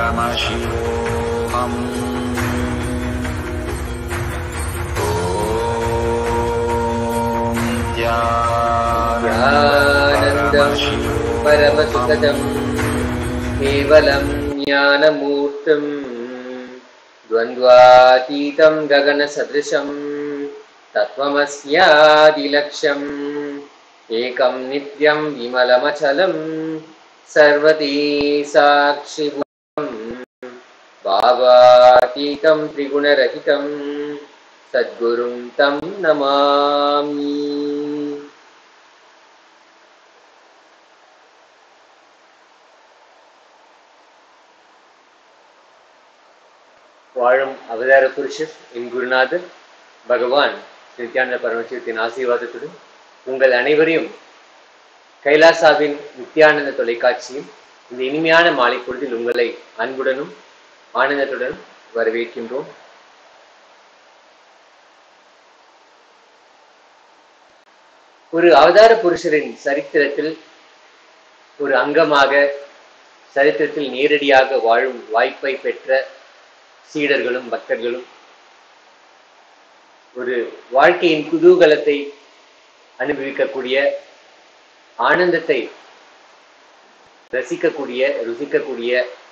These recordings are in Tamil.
परमशिवोऽहम् ॐ ज्ञानन्दं परमसुखदं केवलं ज्ञानमूर्तं द्वन्द्वातीतं गगनसदृशं तत्त्वमस्यादिलक्ष्यम् एकं नित्यं विमलमचलं सर्वती साक्षिभूतं भावातीतं त्रिगुणरहितं सद्गुरुं तं नमामि வாழும் அவதார புருஷர் என் குருநாதர் பகவான் நித்யானந்த பரமசிவத்தின் ஆசீர்வாதத்துடன் உங்கள் அனைவரையும் கைலாசாவின் நித்யானந்த தொலைக்காட்சியும் இந்த இனிமையான மாலை பொழுதில் உங்களை அன்புடனும் ஆனந்தத்துடனும் வரவேற்கின்றோம் ஒரு அவதார புருஷரின் சரித்திரத்தில் ஒரு அங்கமாக சரித்திரத்தில் நேரடியாக வாழும் வாய்ப்பை பெற்ற சீடர்களும் பக்தர்களும் ஒரு வாழ்க்கையின் குதூகலத்தை அனுபவிக்கக்கூடிய ஆனந்தத்தை ரசிக்கக்கூடிய ருசிக்கக்கூடிய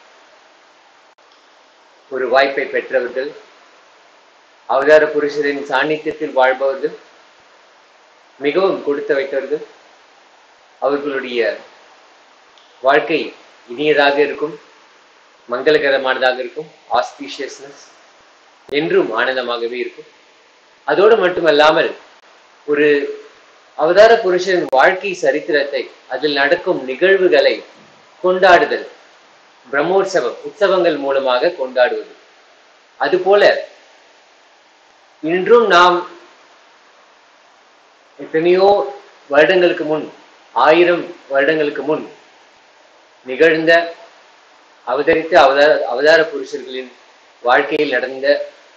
ஒரு வாய்ப்பை பெற்றவர்கள் அவதார புருஷரின் சாநித்தியத்தில் வாழ்பவர்கள் மிகவும் கொடுத்து வைத்தவர்கள் அவர்களுடைய வாழ்க்கை இனியதாக இருக்கும் மங்களகரமானதாக இருக்கும் ஆஸ்பீஷியஸ்னஸ் என்றும் ஆனந்தமாகவே இருக்கும் அதோடு மட்டுமல்லாமல் ஒரு அவதார புருஷன் வாழ்க்கை சரித்திரத்தை அதில் நடக்கும் நிகழ்வுகளை கொண்டாடுதல் பிரம்மோற்சவம் உற்சவங்கள் மூலமாக கொண்டாடுவது அதுபோல இன்றும் நாம் எத்தனையோ வருடங்களுக்கு முன் ஆயிரம் வருடங்களுக்கு முன் நிகழ்ந்த அவதரித்த அவதார அவதார புருஷர்களின் வாழ்க்கையில் நடந்த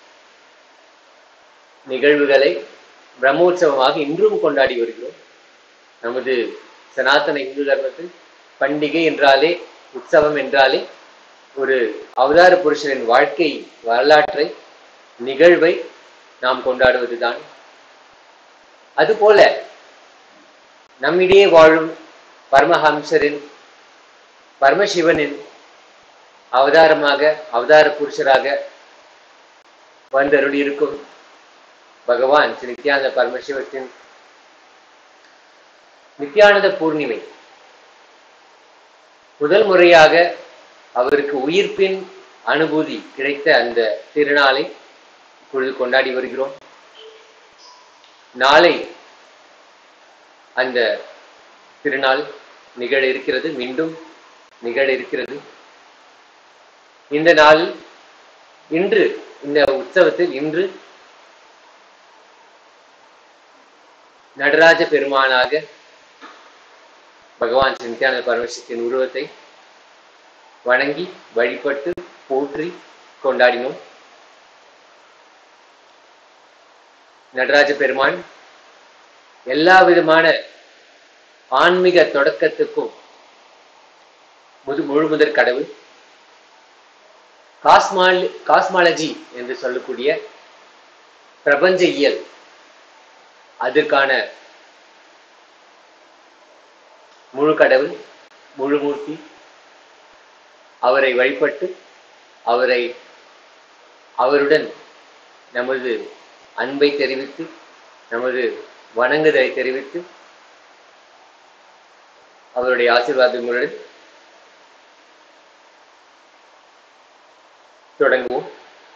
நிகழ்வுகளை பிரம்மோற்சவமாக இன்றும் கொண்டாடி வருகிறோம் நமது சனாதன இந்து தர்மத்தில் பண்டிகை என்றாலே உற்சவம் என்றாலே ஒரு அவதார புருஷரின் வாழ்க்கை வரலாற்றை நிகழ்வை நாம் கொண்டாடுவதுதான் அதுபோல நம்மிடையே வாழும் பரமஹம்சரின் பரமசிவனின் அவதாரமாக அவதார புருஷராக வந்தருளி இருக்கும் பகவான் ஸ்ரீ நித்யானந்த பரமசிவத்தின் நித்யானந்த பூர்ணிமை முதல் முறையாக அவருக்கு உயிர்ப்பின் அனுபூதி கிடைத்த அந்த திருநாளை இப்பொழுது கொண்டாடி வருகிறோம் நாளை அந்த திருநாள் நிகழ இருக்கிறது மீண்டும் நிகழ இருக்கிறது இந்த நாள் இன்று இந்த உற்சவத்தில் இன்று நடராஜ பெருமானாக பகவான் ஸ்ரீ நித்யானந்த பரமேஸ்வரத்தின் உருவத்தை வணங்கி வழிபட்டு போற்றி கொண்டாடினோம் நடராஜ பெருமான் எல்லா விதமான ஆன்மீக தொடக்கத்துக்கும் முது முழு முதற் கடவுள் காஸ்மால் காஸ்மாலஜி என்று சொல்லக்கூடிய பிரபஞ்ச இயல் அதற்கான முழு கடவுள் முழு மூர்த்தி அவரை வழிபட்டு அவரை அவருடன் நமது அன்பை தெரிவித்து நமது வணங்குதலை தெரிவித்து அவருடைய ஆசீர்வாதங்களுடன் தொடங்குவோம்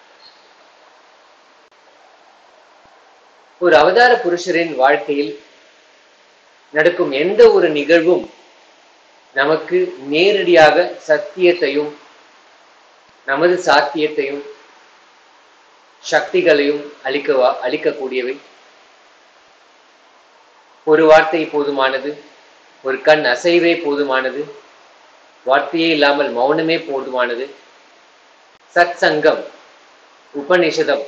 ஒரு அவதார புருஷரின் வாழ்க்கையில் நடக்கும் எந்த ஒரு நிகழ்வும் நமக்கு நேரடியாக சத்தியத்தையும் நமது சாத்தியத்தையும் சக்திகளையும் அளிக்கவா அளிக்கக்கூடியவை ஒரு வார்த்தை போதுமானது ஒரு கண் அசைவே போதுமானது வார்த்தையே இல்லாமல் மௌனமே போதுமானது சத் சங்கம் உபநிஷதம்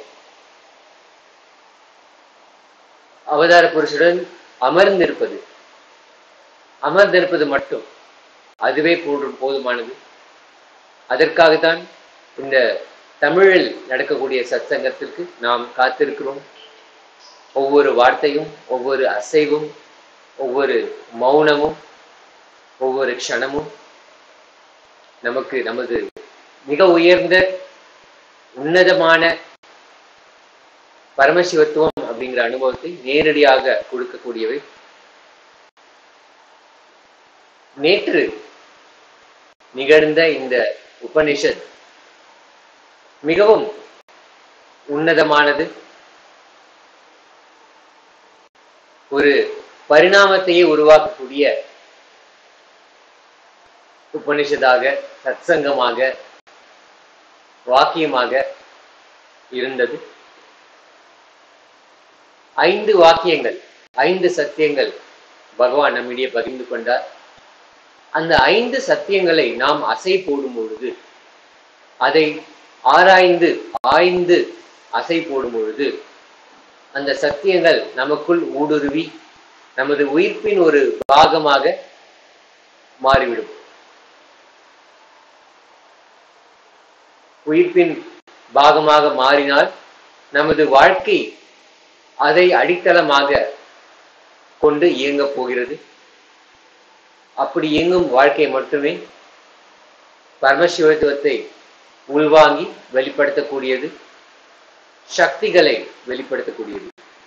அவதார புருஷருடன் அமர்ந்திருப்பது அமர்ந்திருப்பது மட்டும் அதுவே போதும் போதுமானது அதற்காகத்தான் இந்த தமிழில் நடக்கக்கூடிய சத்சங்கத்திற்கு நாம் காத்திருக்கிறோம் ஒவ்வொரு வார்த்தையும் ஒவ்வொரு அசைவும் ஒவ்வொரு மௌனமும் ஒவ்வொரு க்ஷணமும் நமக்கு நமது மிக உயர்ந்த உன்னதமான பரமசிவத்துவம் அப்படிங்கிற அனுபவத்தை நேரடியாக கொடுக்கக்கூடியவை நேற்று நிகழ்ந்த இந்த உபனிஷத் மிகவும் உன்னதமானது ஒரு பரிணாமத்தையே உருவாக்கக்கூடிய உபனிஷதாக சத்சங்கமாக வாக்கியமாக இருந்தது ஐந்து வாக்கியங்கள் ஐந்து சத்தியங்கள் பகவான் நம்மிடையே பகிர்ந்து கொண்டார் அந்த ஐந்து சத்தியங்களை நாம் அசை போடும் பொழுது அதை ஆராய்ந்து ஆய்ந்து அசை போடும் பொழுது அந்த சத்தியங்கள் நமக்குள் ஊடுருவி நமது உயிர்ப்பின் ஒரு பாகமாக மாறிவிடும் உயிர்ப்பின் பாகமாக மாறினால் நமது வாழ்க்கை அதை அடித்தளமாக கொண்டு இயங்கப் போகிறது அப்படி இயங்கும் வாழ்க்கை மட்டுமே பரமசிவத்துவத்தை உள்வாங்கி வெளிப்படுத்தக்கூடியது சக்திகளை வெளிப்படுத்தக்கூடியது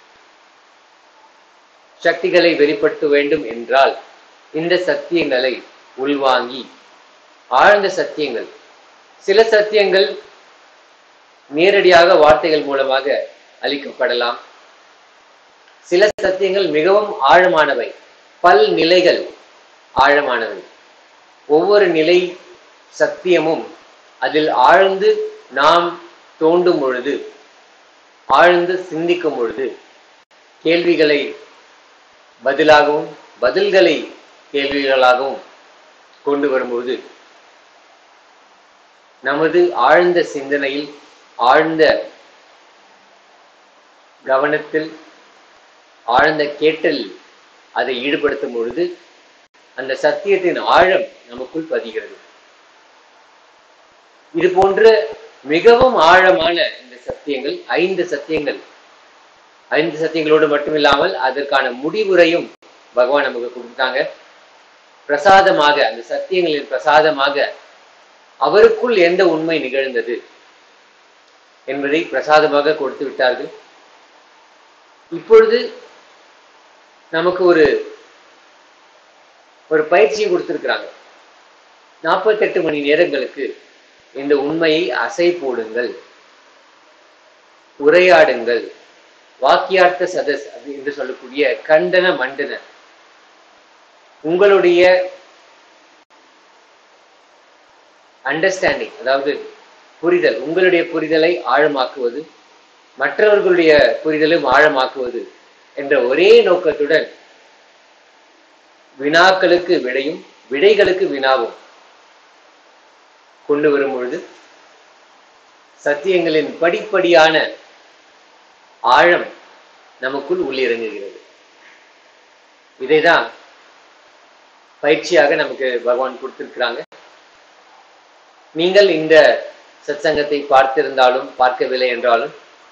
சக்திகளை வெளிப்படுத்த வேண்டும் என்றால் இந்த சத்தியங்களை உள்வாங்கி ஆழ்ந்த சத்தியங்கள் சில சத்தியங்கள் நேரடியாக வார்த்தைகள் மூலமாக அளிக்கப்படலாம் சில சத்தியங்கள் மிகவும் ஆழமானவை பல் நிலைகள் ஆழமானவை ஒவ்வொரு நிலை சத்தியமும் அதில் ஆழ்ந்து நாம் தோண்டும் பொழுது ஆழ்ந்து சிந்திக்கும் பொழுது கேள்விகளை பதிலாகவும் பதில்களை கேள்விகளாகவும் கொண்டு வரும்போது நமது ஆழ்ந்த சிந்தனையில் ஆழ்ந்த கவனத்தில் ஆழ்ந்த கேட்டல் அதை ஈடுபடுத்தும் பொழுது அந்த சத்தியத்தின் ஆழம் நமக்குள் பதிகிறது இது போன்ற மிகவும் ஆழமான இந்த சத்தியங்கள் ஐந்து சத்தியங்கள் ஐந்து சத்தியங்களோடு மட்டுமில்லாமல் அதற்கான முடிவுரையும் பகவான் நமக்கு கொடுத்தாங்க பிரசாதமாக அந்த சத்தியங்களின் பிரசாதமாக அவருக்குள் எந்த உண்மை நிகழ்ந்தது என்பதை பிரசாதமாக கொடுத்து விட்டார்கள் இப்பொழுது நமக்கு ஒரு ஒரு பயிற்சியை கொடுத்திருக்கிறாங்க நாற்பத்தெட்டு மணி நேரங்களுக்கு இந்த உண்மையை அசை போடுங்கள் உரையாடுங்கள் வாக்கியார்த்த சதஸ் அப்படி என்று சொல்லக்கூடிய கண்டன மண்டன உங்களுடைய அண்டர்ஸ்டாண்டிங் அதாவது புரிதல் உங்களுடைய புரிதலை ஆழமாக்குவது மற்றவர்களுடைய புரிதலும் ஆழமாக்குவது என்ற ஒரே நோக்கத்துடன் வினாக்களுக்கு விடையும் விடைகளுக்கு வினாவும் கொண்டு வரும் பொழுது சத்தியங்களின் படிப்படியான ஆழம் நமக்குள் உள்ளிறங்குகிறது இதைதான் பயிற்சியாக நமக்கு பகவான் கொடுத்திருக்கிறாங்க நீங்கள் இந்த சத்சங்கத்தை பார்த்திருந்தாலும் பார்க்கவில்லை என்றாலும்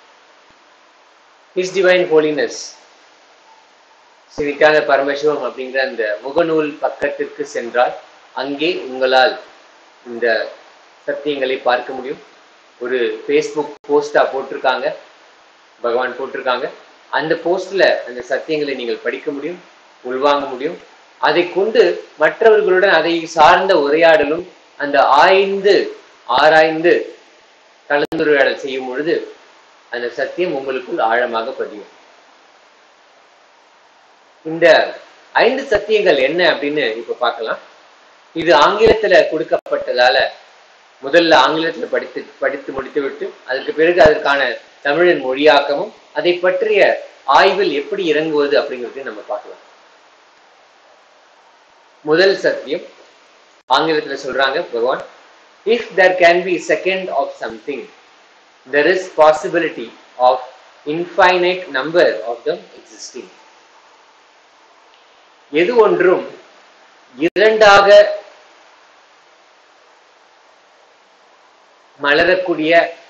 his divine holiness Srikantha Paramasivam அப்படிங்கிற அந்த முகநூல் பக்கத்திற்கு சென்றால் அங்கே உங்களால் இந்த சத்தியங்களை பார்க்க முடியும் ஒரு ஃபேஸ்புக் போஸ்டா போட்டிருக்காங்க பகவான் போட்டிருக்காங்க அந்த போஸ்ட்ல அந்த சத்தியங்களை நீங்கள் படிக்க முடியும் உள்வாங்க முடியும் அதை கொண்டு மற்றவர்களுடன் அதை சார்ந்த உரையாடலும் அந்த ஆய்ந்து ஆராய்ந்து கலந்துரையாடல் செய்யும் பொழுது அந்த சத்தியம் உங்களுக்குள் ஆழமாக பதியும் இந்த ஐந்து சத்தியங்கள் என்ன அப்படின்னு இப்ப பார்க்கலாம் இது ஆங்கிலத்துல கொடுக்கப்பட்டதால முதல்ல ஆங்கிலத்துல படித்து படித்து முடித்துவிட்டு அதற்கு பிறகு அதற்கான தமிழின் மொழியாக்கமும் அதை பற்றிய ஆய்வில் எப்படி இறங்குவது அப்படிங்கிறதையும் நம்ம பார்க்கலாம் முதல் சத்தியம் ஆங்கிலத்துல சொல்றாங்க Bhagavan if there can be second of something there is possibility of infinite number of them existing எது ஒன்றும் இரண்டாக மலரக்கூடிய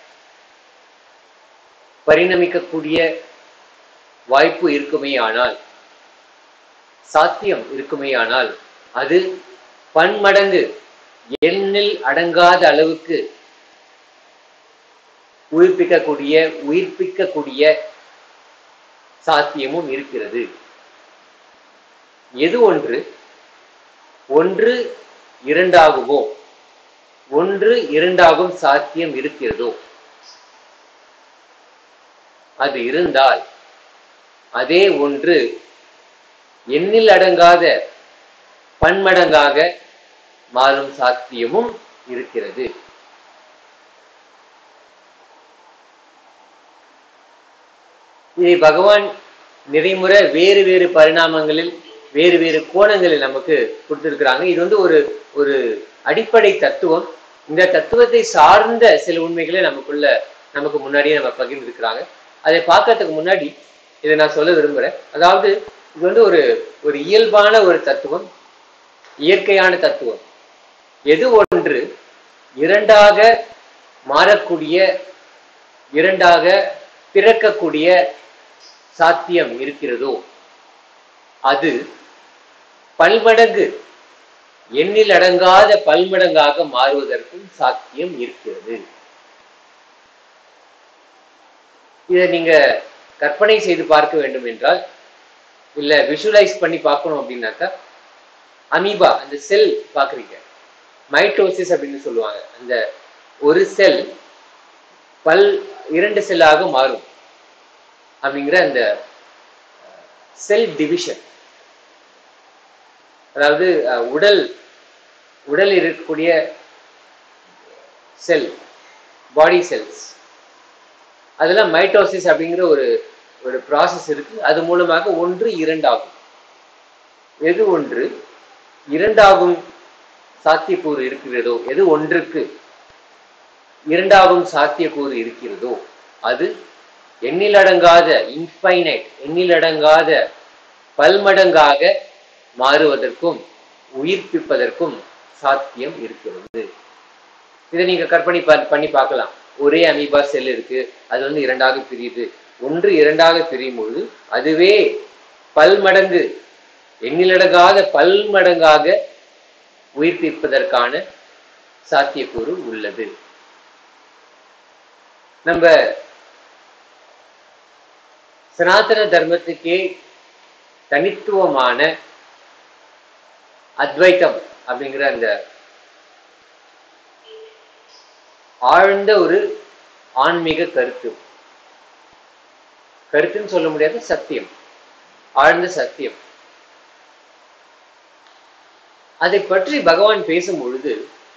பரிணமிக்கக்கூடிய வாய்ப்பு இருக்குமேயானால் சாத்தியம் இருக்குமேயானால் அது பன்மடங்கு எண்ணில் அடங்காத அளவுக்கு உயிர்ப்பிக்கக்கூடிய உயிர்ப்பிக்கக்கூடிய சாத்தியமும் இருக்கிறது எது ஒன்று ஒன்று இரண்டாகுமோ ஒன்று இரண்டாகும் சாத்தியம் இருக்கிறதோ அது இருந்தால் அதே ஒன்று எண்ணில் அடங்காத பன்மடங்காக மாறும் சாத்தியமும் இருக்கிறது இதை பகவான் நிறைமுறை வேறு வேறு பரிணாமங்களில் வேறு வேறு கோணங்களில் நமக்கு கொடுத்திருக்கிறாங்க இது வந்து ஒரு ஒரு அடிப்படை தத்துவம் இந்த தத்துவத்தை சார்ந்த சில உண்மைகளை நமக்குள்ள நமக்கு முன்னாடியே நம்ம பகிர்ந்திருக்கிறாங்க அதை பார்க்கறதுக்கு முன்னாடி இதை நான் சொல்ல விரும்புறேன் அதாவது இது வந்து ஒரு ஒரு இயல்பான ஒரு தத்துவம் இயற்கையான தத்துவம் எது ஒன்று இரண்டாக மாறக்கூடிய இரண்டாக பிறக்கக்கூடிய சாத்தியம் இருக்கிறதோ அது பல்மடங்கு எண்ணில் அடங்காத பல்மடங்காக மாறுவதற்கும் சாத்தியம் இருக்கிறது இதை நீங்க கற்பனை செய்து பார்க்க வேண்டும் என்றால் இல்ல விஷுவலைஸ் பண்ணி பார்க்கணும் அப்படின்னாக்கா அமீபா அந்த செல் பார்க்குறீங்க மைட்டோசிஸ் அப்படின்னு சொல்லுவாங்க அந்த ஒரு செல் பல் இரண்டு செல்லாக மாறும் அப்படிங்கிற அந்த செல் டிவிஷன் அதாவது அஹ், உடல் உடல் இருக்கக்கூடிய செல் பாடி செல்ஸ் அதெல்லாம் மைட்டோசிஸ் அப்படிங்கிற ஒரு ஒரு ப்ராசஸ் இருக்கு அது மூலமாக ஒன்று இரண்டாகும் எது ஒன்று இரண்டாகும் சாத்தியக்கூறு இருக்கிறதோ எது ஒன்றுக்கு இரண்டாகும் சாத்தியக்கூறு இருக்கிறதோ அது எண்ணிலடங்காத இன்ஃபைனைட் எண்ணிலடங்காத பல்மடங்காக மாறுவதற்கும் உயிர்ப்பிப்பதற்கும் சாத்தியம் இருக்கிறது இதை நீங்க கற்பனை ப- பண்ணி பார்க்கலாம் ஒரே அமீபா செல் இருக்கு அது வந்து இரண்டாக பிரியுது ஒன்று இரண்டாக பிரியும் பொழுது அதுவே பல்மடங்கு எண்ணிலடங்காத பல்மடங்காக உயிர்ப்பிப்பதற்கான சாத்தியக்கூறு உள்ளது நம்ம சனாதன தர்மத்துக்கே தனித்துவமான அத்வைத்தம் அப்படிங்கிற அந்த ஆழ்ந்த ஒரு ஆன்மீக கருத்து கருத்துன்னு சொல்ல முடியாது சத்தியம் ஆழ்ந்த சத்தியம் அதை பற்றி பகவான் பேசும் பொழுது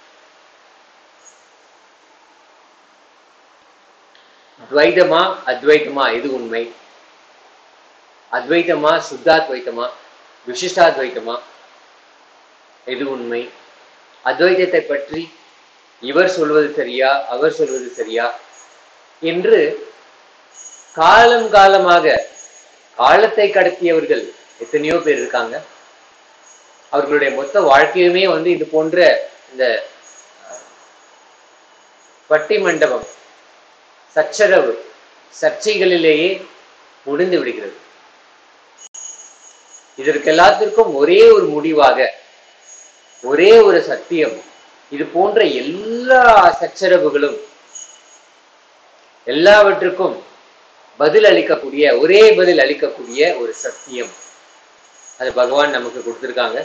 துவைதமா அத்வைதமா எது உண்மை அத்வைதமா சுத்தாத்வைத்தமா விசிஷ்டாத்வைத்தமா எது உண்மை அத்வைதத்தை பற்றி இவர் சொல்வது சரியா அவர் சொல்வது சரியா என்று காலம் காலமாக காலத்தை கடத்தியவர்கள் எத்தனையோ பேர் இருக்காங்க அவர்களுடைய மொத்த வாழ்க்கையுமே வந்து இது போன்ற இந்த பட்டி மண்டபம் சச்சரவு சர்ச்சைகளிலேயே முடிந்து விடுகிறது இதற்கு எல்லாத்திற்கும் ஒரே ஒரு முடிவாக ஒரே ஒரு சத்தியம் இது போன்ற எல்லா சச்சரவுகளும் எல்லாவற்றுக்கும் பதில் அளிக்கக்கூடிய ஒரே பதில் அளிக்கக்கூடிய ஒரு சத்தியம் அது பகவான் நமக்கு கொடுத்திருக்காங்க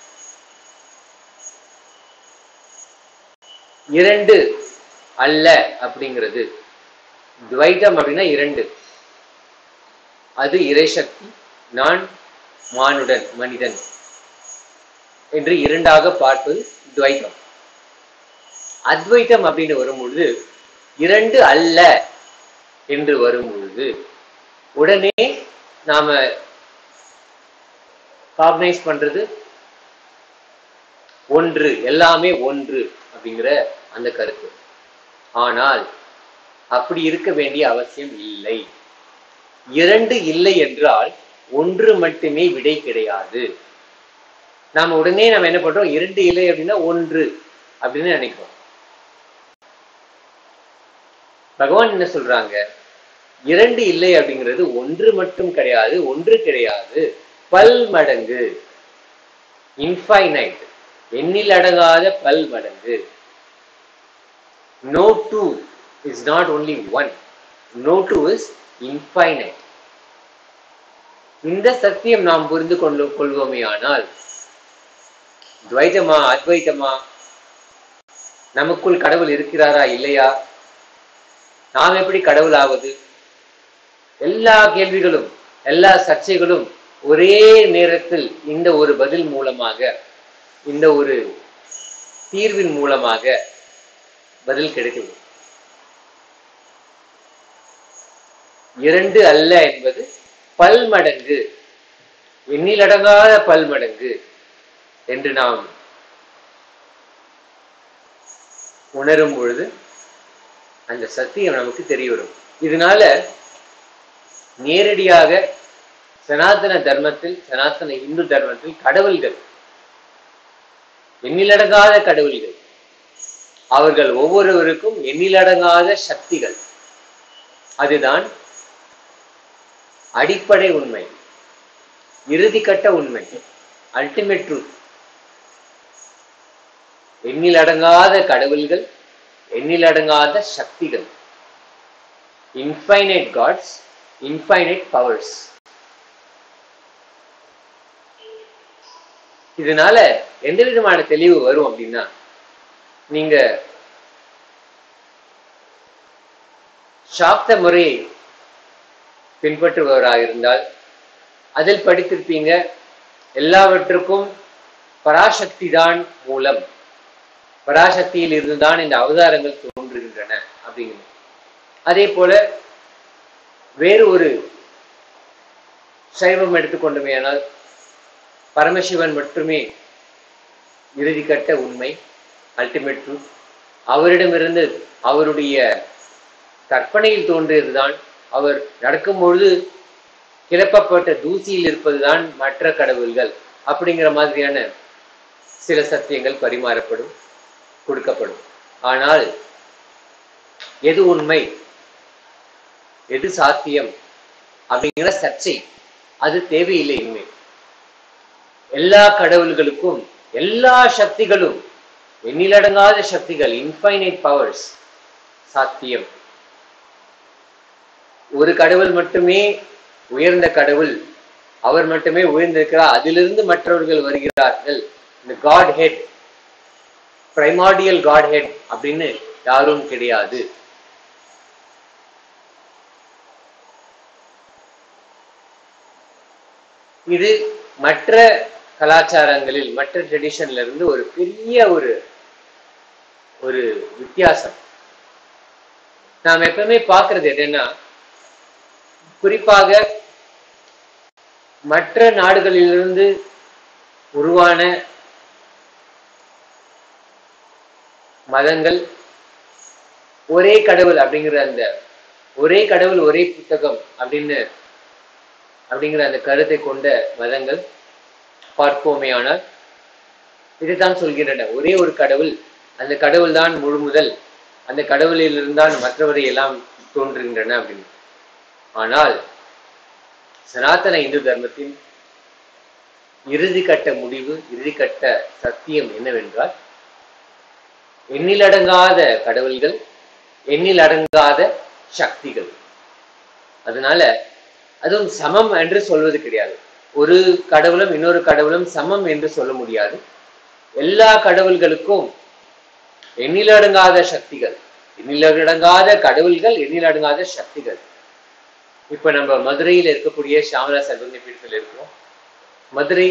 இரண்டு அல்ல அப்படிங்கிறது துவைதம் அப்படின்னா இரண்டு அது இறைசக்தி நான் மானுடன் மனிதன் என்று இரண்டாக பார்ப்பது துவைதம் அத்வைத்தம் அப்படின்னு வரும்பொழுது இரண்டு அல்ல என்று வரும் பொழுது உடனே நாம காக்னைஸ் பண்றது ஒன்று எல்லாமே ஒன்று அப்படிங்கிற அந்த கருத்து ஆனால் அப்படி இருக்க வேண்டிய அவசியம் இல்லை இரண்டு இல்லை என்றால் ஒன்று மட்டுமே விடை கிடையாது நாம உடனே நம்ம என்ன பண்றோம் இரண்டு இல்லை அப்படின்னா ஒன்று அப்படின்னு நினைக்கிறோம் பகவான் என்ன சொல்றாங்க இரண்டு இல்லை அப்படிங்கிறது ஒன்று மட்டும் கிடையாது ஒன்று கிடையாது பல் மடங்கு இன்ஃபைனைட் எண்ணில் அடங்காத பல் மடங்கு no two is not only one no two is infinite இந்த சத்தியம் நாம் புரிந்து கொண்டு கொள்வோமே ஆனால் துவைதமா அத்வைதமா நமக்குள் கடவுள் இருக்கிறாரா இல்லையா நாம் எப்படி கடவுள் ஆவது எல்லா கேள்விகளும் எல்லா சர்ச்சைகளும் ஒரே நேரத்தில் இந்த ஒரு பதில் மூலமாக இந்த ஒரு தீர்வின் மூலமாக பதில் கிடைக்கிறது இரண்டு அல்ல என்பது பல்மடங்கு எண்ணிலடங்காத பல்மடங்கு என்று நாம் உணரும் பொழுது அந்த சத்தியம் நமக்கு தெரிய வரும் இதனால நேரடியாக சனாதன தர்மத்தில் சனாதன இந்து தர்மத்தில் கடவுள்கள் எண்ணிலடங்காத கடவுள்கள் அவர்கள் ஒவ்வொருவருக்கும் எண்ணிலடங்காத சக்திகள் அதுதான் அடிப்படை உண்மை இறுதிக்கட்ட உண்மை அல்டிமேட் ட்ரூத் எண்ணிலடங்காத கடவுள்கள் எண்ணிலடங்காத சக்திகள் இன்ஃபைனைட் காட்ஸ் இன்ஃபைனைட் பவர்ஸ் இதனால எந்த விதமான தெளிவு வரும் அப்படின்னா நீங்க சாப்த முறையை பின்பற்றுபவராக இருந்தால் அதில் படித்திருப்பீங்க எல்லாவற்றுக்கும் பராசக்தி தான் மூலம் பராசக்தியில் இருந்துதான் இந்த அவதாரங்கள் தோன்றுகின்றன அப்படிங்கிறது அதே போல வேறு ஒரு சைவம் எடுத்துக்கொண்டுமேயானால் பரமசிவன் மட்டுமே இறுதிக்கட்ட உண்மை அல்டிமேட் ட்ரூத் அவரிடமிருந்து அவருடைய கற்பனையில் தோன்றியதுதான் அவர் நடக்கும் பொழுது கிளப்பப்பட்ட தூசியில் இருப்பதுதான் மற்ற கடவுள்கள் அப்படிங்கிற மாதிரியான சில சத்தியங்கள் பரிமாறப்படும் கொடுக்கப்படும் ஆனால் எது உண்மை எது சாத்தியம் அப்படிங்கிற சர்ச்சை அது தேவையில்லை இனிமே எல்லா கடவுள்களுக்கும் எல்லா சக்திகளும் எண்ணிலடங்காத சக்திகள் இன்ஃபைனைட் பவர்ஸ் சாத்தியம் ஒரு கடவுள் மட்டுமே உயர்ந்த கடவுள் அவர் மட்டுமே உயர்ந்திருக்கிறார் அதிலிருந்து மற்றவர்கள் வருகிறார்கள் இந்த godhead primordial godhead அப்படின்னு யாரும் கிடையாது இது மற்ற கலாச்சாரங்களில் மற்ற ட்ரெடிஷன்ல இருந்து ஒரு பெரிய ஒரு ஒரு வித்தியாசம் நாம் எப்பவுமே பார்க்கிறது என்னன்னா குறிப்பாக மற்ற நாடுகளிலிருந்து உருவான மதங்கள் ஒரே கடவுள் அப்படிங்கிற அந்த ஒரே கடவுள் ஒரே புத்தகம் அப்படின்னு அப்படிங்கிற அந்த கருத்தை கொண்ட மதங்கள் பார்ப்போமேயானால் இதுதான் சொல்கின்றன ஒரே ஒரு கடவுள் அந்த கடவுள் தான் முழு முதல் அந்த கடவுளில் இருந்தால் மற்றவரை எல்லாம் தோன்றுகின்றன அப்படின்னு ஆனால் சனாதன இந்து தர்மத்தின் இறுதிக்கட்ட முடிவு இறுதிக்கட்ட சத்தியம் என்னவென்றால் எண்ணிலடங்காத கடவுள்கள் எண்ணிலடங்காத சக்திகள் அதனால அதுவும் சமம் என்று சொல்வது கிடையாது ஒரு கடவுளும் இன்னொரு கடவுளும் சமம் என்று சொல்ல முடியாது எல்லா கடவுள்களுக்கும் எண்ணிலடங்காத சக்திகள் எண்ணிலடங்காத கடவுள்கள் எண்ணிலடங்காத சக்திகள் இப்ப நம்ம மதுரையில் இருக்கக்கூடிய சாமரா சர்வங்க பீடத்தில் இருக்கிறோம் மதுரை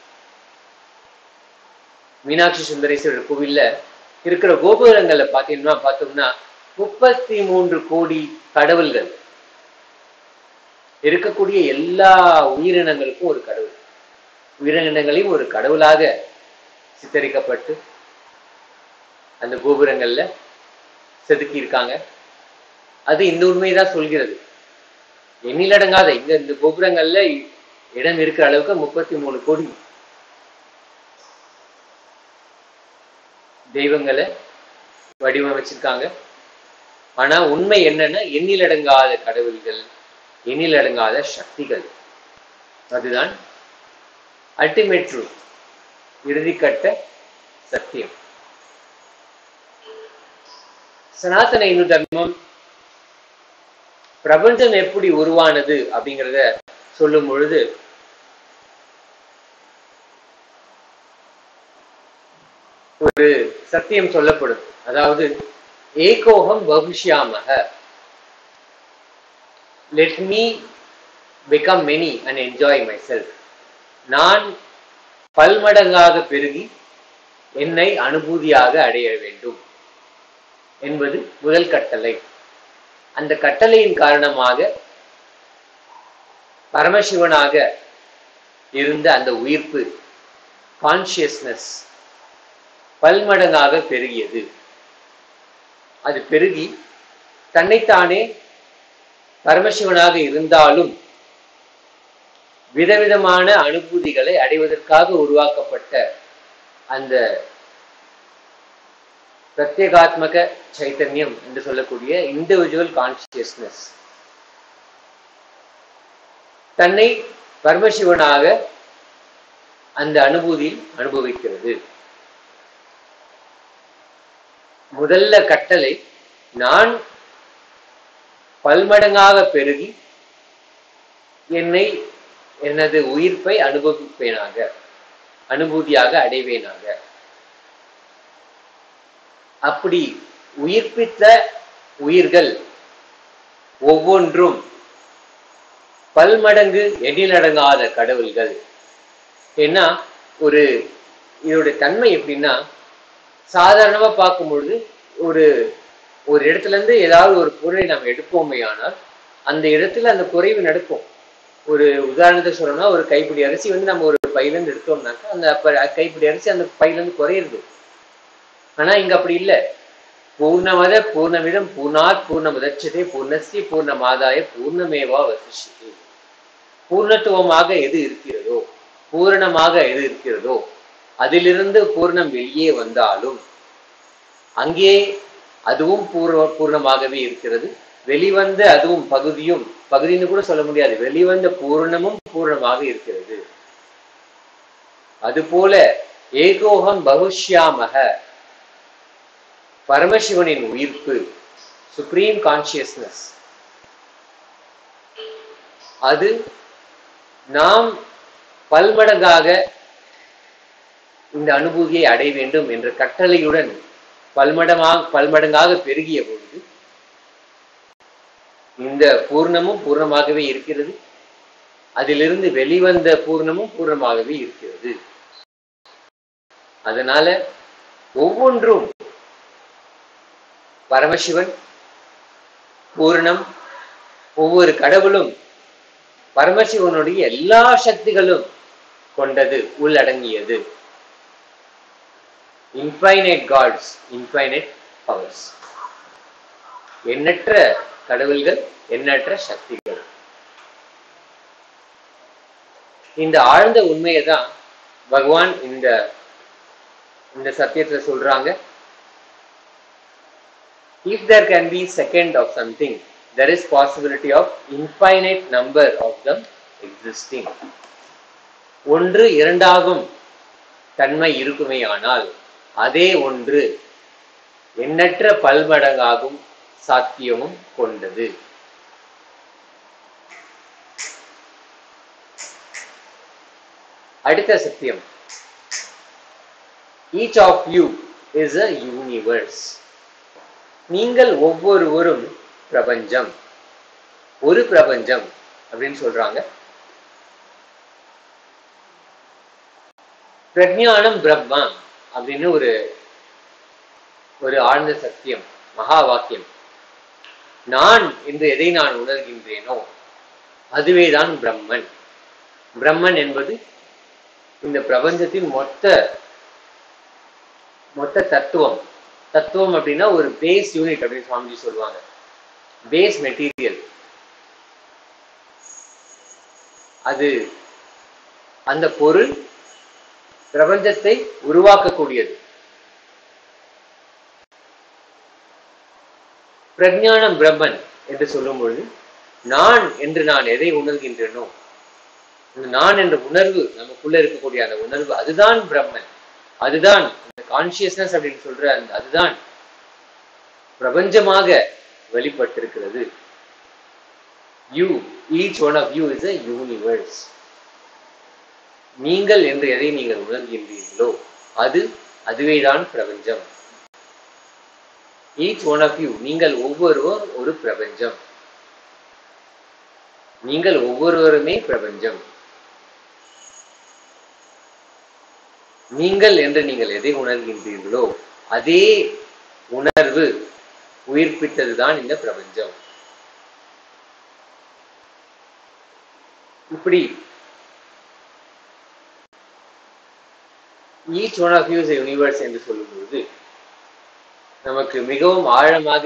மீனாட்சி சுந்தரேஸ்வரர் கோவில்ல இருக்கிற கோபுரங்கள்ல பாத்தீங்கன்னா பார்த்தோம்னா முப்பத்தி மூன்று கோடி கடவுள்கள் இருக்கக்கூடிய எல்லா உயிரினங்களுக்கும் ஒரு கடவுள் உயிரினங்களையும் ஒரு கடவுளாக சித்தரிக்கப்பட்டு அந்த கோபுரங்கள்ல செதுக்கி இருக்காங்க அது இந்த உண்மைதான் சொல்கிறது எண்ணிலடங்காத இங்க இந்த கோபுரங்கள்ல இடம் இருக்கிற அளவுக்கு முப்பத்தி மூணு கோடி தெய்வங்களை வடிவமைச்சிருக்காங்க ஆனா உண்மை என்னன்னா எண்ணிலடங்காத கடவுள்கள் எண்ணிலடங்காத சக்திகள் அதுதான் அல்டிமேட் ட்ரூத் இறுதிக்கட்ட சத்தியம் சனாதன இந்து தர்மம் பிரபஞ்சம் எப்படி உருவானது அப்படிங்கிறத சொல்லும் பொழுது ஒரு சத்தியம் சொல்லப்படும் அதாவது ஏகோகம் பகுஷ்யாமக let me become many and enjoy myself நான் பல்மடங்காக பெருகி என்னை அனுபூதியாக அடைய வேண்டும் என்பது முதல் கட்டளை அந்த கட்டளையின் காரணமாக பரமசிவனாக இருந்த அந்த உயிர்ப்பு கான்சியஸ்னஸ் பல்மடங்காக பெருகியது அது பெருகி தன்னைத்தானே பரமசிவனாக இருந்தாலும் விதவிதமான அனுபூதிகளை அடைவதற்காக உருவாக்கப்பட்ட அந்த பிரத்யேகாத்மக சைத்தன்யம் என்று சொல்லக்கூடிய இண்டிவிஜுவல் கான்சியஸ்னஸ் தன்னை பரமசிவனாக அந்த அனுபூதியில் அனுபவிக்கிறது முதல்ல கட்டளை நான் பல்மடங்காக பெருகி என்னை எனது உயிர்ப்பை அனுபவிப்பேனாக அனுபூதியாக அடைவேனாக அப்படி உயிர்ப்பித்த உயிர்கள் ஒவ்வொன்றும் பல்மடங்கு எண்ணிலடங்காத கடவுள்கள் ஏன்னா ஒரு இதோட தன்மை எப்படின்னா சாதாரணமா பார்க்கும் பொழுது ஒரு ஒரு இடத்துல இருந்து ஏதாவது ஒரு பொருளை நாம் எடுப்போமே ஆனால் அந்த இடத்துல அந்த குறைவு நடக்கும் ஒரு உதாரணத்தை சொல்லணும்னா ஒரு கைப்பிடி அரிசி வந்து நம்ம ஒரு பையிலேருந்து எடுத்தோம்னாக்கா அந்த அப்ப கைப்பிடி அரிசி அந்த பையிலேருந்து குறையிறது ஆனா இங்க அப்படி இல்லை பூர்ணமத பூர்ணமிதம் பூர்ணாத் பூர்ணமுதட்சதே பூர்ணஸ்ரீ பூர்ணமாதாய பூர்ணமேவா வசிஷ்யதே பூர்ணத்துவமாக எது இருக்கிறதோ பூரணமாக எது இருக்கிறதோ அதிலிருந்து பூர்ணம் வெளியே வந்தாலும் அங்கே அதுவும் பூர்வ பூர்ணமாகவே இருக்கிறது வெளிவந்த அதுவும் பகுதியும் பகுதின்னு கூட சொல்ல முடியாது வெளிவந்த பூர்ணமும் பூர்ணமாக இருக்கிறது அதுபோல ஏகோகம் பகுஷ்யாமக பரமசிவனின் உயிர்ப்பு சுப்ரீம் கான்சியஸ்னஸ் அது நாம் பல்மடங்காக இந்த அனுபூதியை அடைய வேண்டும் என்ற கட்டளையுடன் பல்மடமாக பல்மடங்காக பெருகிய பொழுது இந்த பூர்ணமும் பூர்ணமாகவே இருக்கிறது அதிலிருந்து வெளிவந்த பூர்ணமும் பூர்ணமாகவே இருக்கிறது அதனால ஒவ்வொன்றும் பரமசிவன் பூர்ணம் ஒவ்வொரு கடவுளும் பரமசிவனுடைய எல்லா சக்திகளும் கொண்டது உள்ளடங்கியது இன்ஃபைனைட் காட்ஸ் இன்ஃபைனைட் பவர்ஸ் எண்ணற்ற கடவுள்கள் எண்ணற்ற சக்திகள் இந்த ஆழ்ந்த உண்மையை தான் பகவான் இந்த இந்த சத்தியத்துல சொல்றாங்க if there can be second of something there is possibility of infinite number of them existing ஒன்று இரண்டாகும் தன்மை இருக்குமேயானால் அதே ஒன்று எண்ணற்ற பல்மடங்காகும் சாத்தியமும் கொண்டது அடுத்த சத்தியம் each of you is a universe நீங்கள் ஒவ்வொருவரும் பிரபஞ்சம் ஒரு பிரபஞ்சம் அப்படின்னு சொல்றாங்க பிரஜானம் பிரம்மா அப்படின்னு ஒரு ஒரு ஆழ்ந்த சத்தியம் மகா வாக்கியம் நான் என்று எதை நான் உணர்கின்றேனோ அதுவேதான் பிரம்மன் பிரம்மன் என்பது இந்த பிரபஞ்சத்தின் மொத்த மொத்த தத்துவம் தத்துவம் அப்படின்னா ஒரு பேஸ் யூனிட் அப்படின்னு சுவாமிஜி சொல்லுவாங்க பேஸ் மெட்டீரியல் அது அந்த பொருள் பிரபஞ்சத்தை உருவாக்கக்கூடியது பிரஞானம் பிரம்மன் என்று சொல்லும் பொழுது நான் என்று நான் எதை உணர்கின்றேனோ அந்த நான் என்ற உணர்வு நமக்குள்ள இருக்கக்கூடிய அந்த உணர்வு அதுதான் பிரம்மன் அதுதான் அந்த கான்சியஸ்னஸ் அப்படின்னு சொல்ற அந்த அதுதான் பிரபஞ்சமாக வெளிப்பட்டிருக்கிறது you each one of you is a universe நீங்கள் என்று எதை நீங்கள் உணர்கின்றீர்களோ அது அதுவேதான் பிரபஞ்சம் ஈச் ஒன் ஆஃப் யூ நீங்கள் ஒவ்வொருவர் ஒரு பிரபஞ்சம் நீங்கள் ஒவ்வொருவருமே பிரபஞ்சம் நீங்கள் என்று நீங்கள் எதை உணர்கின்றீர்களோ அதே உணர்வு உயிர்ப்பித்ததுதான் இந்த பிரபஞ்சம் இப்படி each one of you is universe என்று சொல்லும்போது நமக்கு மிகவும் ஆழமாக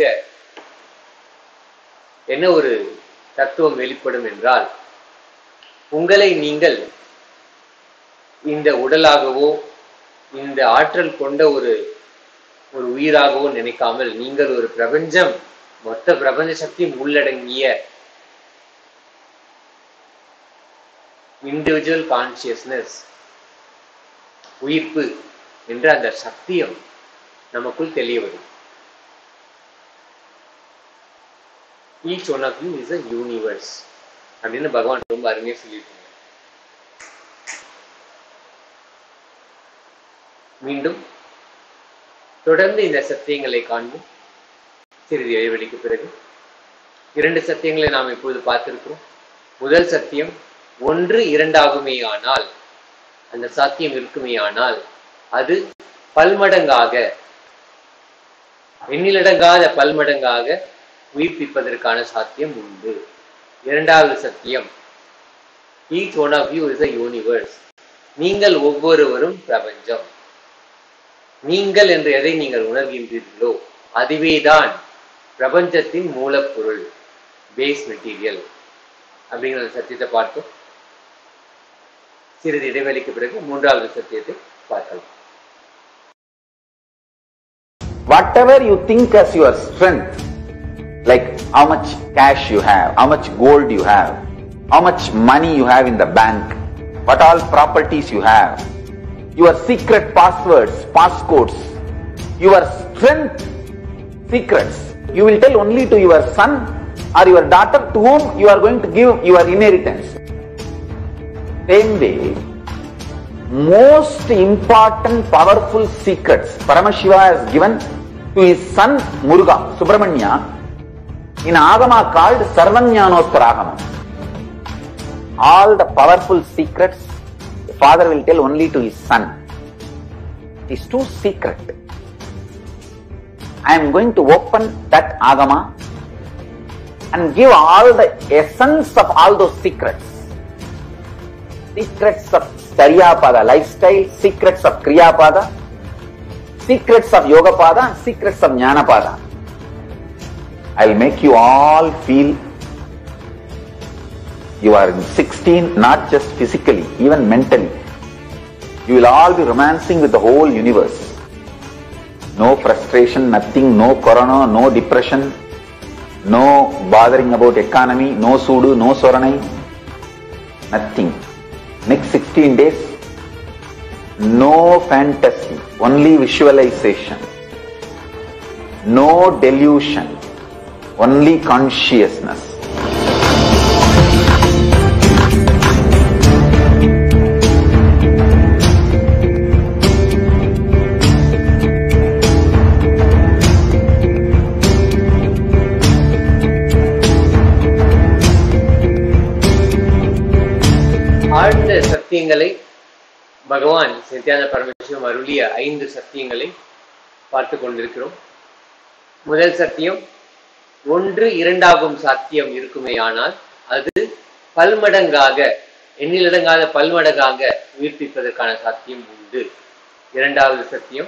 என்ன ஒரு தத்துவம் வெளிப்படும் என்றால் உங்களை நீங்கள் இந்த உடலாகவோ இந்த ஆற்றல் கொண்ட ஒரு ஒரு உயிராகவோ நினைக்காமல் நீங்கள் ஒரு பிரபஞ்சம் மொத்த பிரபஞ்ச சக்தியும் உள்ளடங்கிய இண்டிவிஜுவல் கான்சியஸ்னஸ் உயிர்ப்பு என்ற அந்த சத்தியம் நமக்குள் தெரிய வரும் each one of you is a universe அப்படின்னு பகவான் ரொம்ப அருமையா சொல்லியிருக்காங்க மீண்டும் தொடர்ந்து இந்த சத்தியங்களை காண்போம் சிறிது இடைவெளிக்கு பிறகு இரண்டு சத்தியங்களை நாம் இப்பொழுது பார்த்திருக்கிறோம் முதல் சத்தியம் ஒன்று இரண்டாகுமே ஆனால் அந்த சாத்தியம் இருக்குமே ஆனால் அது பல்மடங்காக எண்ணிலடங்காத பல்மடங்காக உயிர்ப்பிப்பதற்கான சாத்தியம் உண்டு இரண்டாவது சத்தியம் each one of you is a universe நீங்கள் ஒவ்வொருவரும் பிரபஞ்சம் நீங்கள் என்று எதை நீங்கள் உணர்கின்றீர்களோ அதுவேதான் பிரபஞ்சத்தின் மூலப்பொருள் பேஸ் மெட்டீரியல் அப்படிங்கிற சத்தியத்தை பார்த்தோம் சிறிது இடைவெளிக்கு பிறகு மூன்றாவது சத்தியத்தை பார்க்கலாம் whatever you think as your strength, like how much cash you have, how much gold you have, how much money you have in the bank, what all properties you have, your secret passwords, passcodes, your strength secrets, you will tell only to your son or your daughter to whom you are going to give your inheritance. Same way, most important powerful secrets Paramashiva has given to his son Muruga, Subramanya, in Agama called Sarvanyanottaragamam. All the powerful secrets the father will tell only to his son. It is too secret. I am going to open that Agama and give all the essence of all those secrets secrets of Charyapada lifestyle, secrets of Kriyapada, secrets of Yogapada, and secrets of Jnanapada. I'll make you all feel you are in 16, not just physically, even mentally. You will all be romancing with the whole universe. No frustration, nothing, no corona, no depression, no bothering about economy, no sudu, no soranai, nothing next 16 days no fantasy only visualization no delusion only consciousness ஆழ்ந்த சத்தியங்களை பகவான் நித்யானந்த பரமேஸ்வரம் அருளிய ஐந்து சத்தியங்களை பார்த்து கொண்டிருக்கிறோம் முதல் சத்தியம் ஒன்று இரண்டாகும் சாத்தியம் இருக்குமே ஆனால் அது பல்மடங்காக எண்ணிலடங்காத பல்மடங்காக உயிர்ப்பிப்பதற்கான சாத்தியம் உண்டு இரண்டாவது சத்தியம்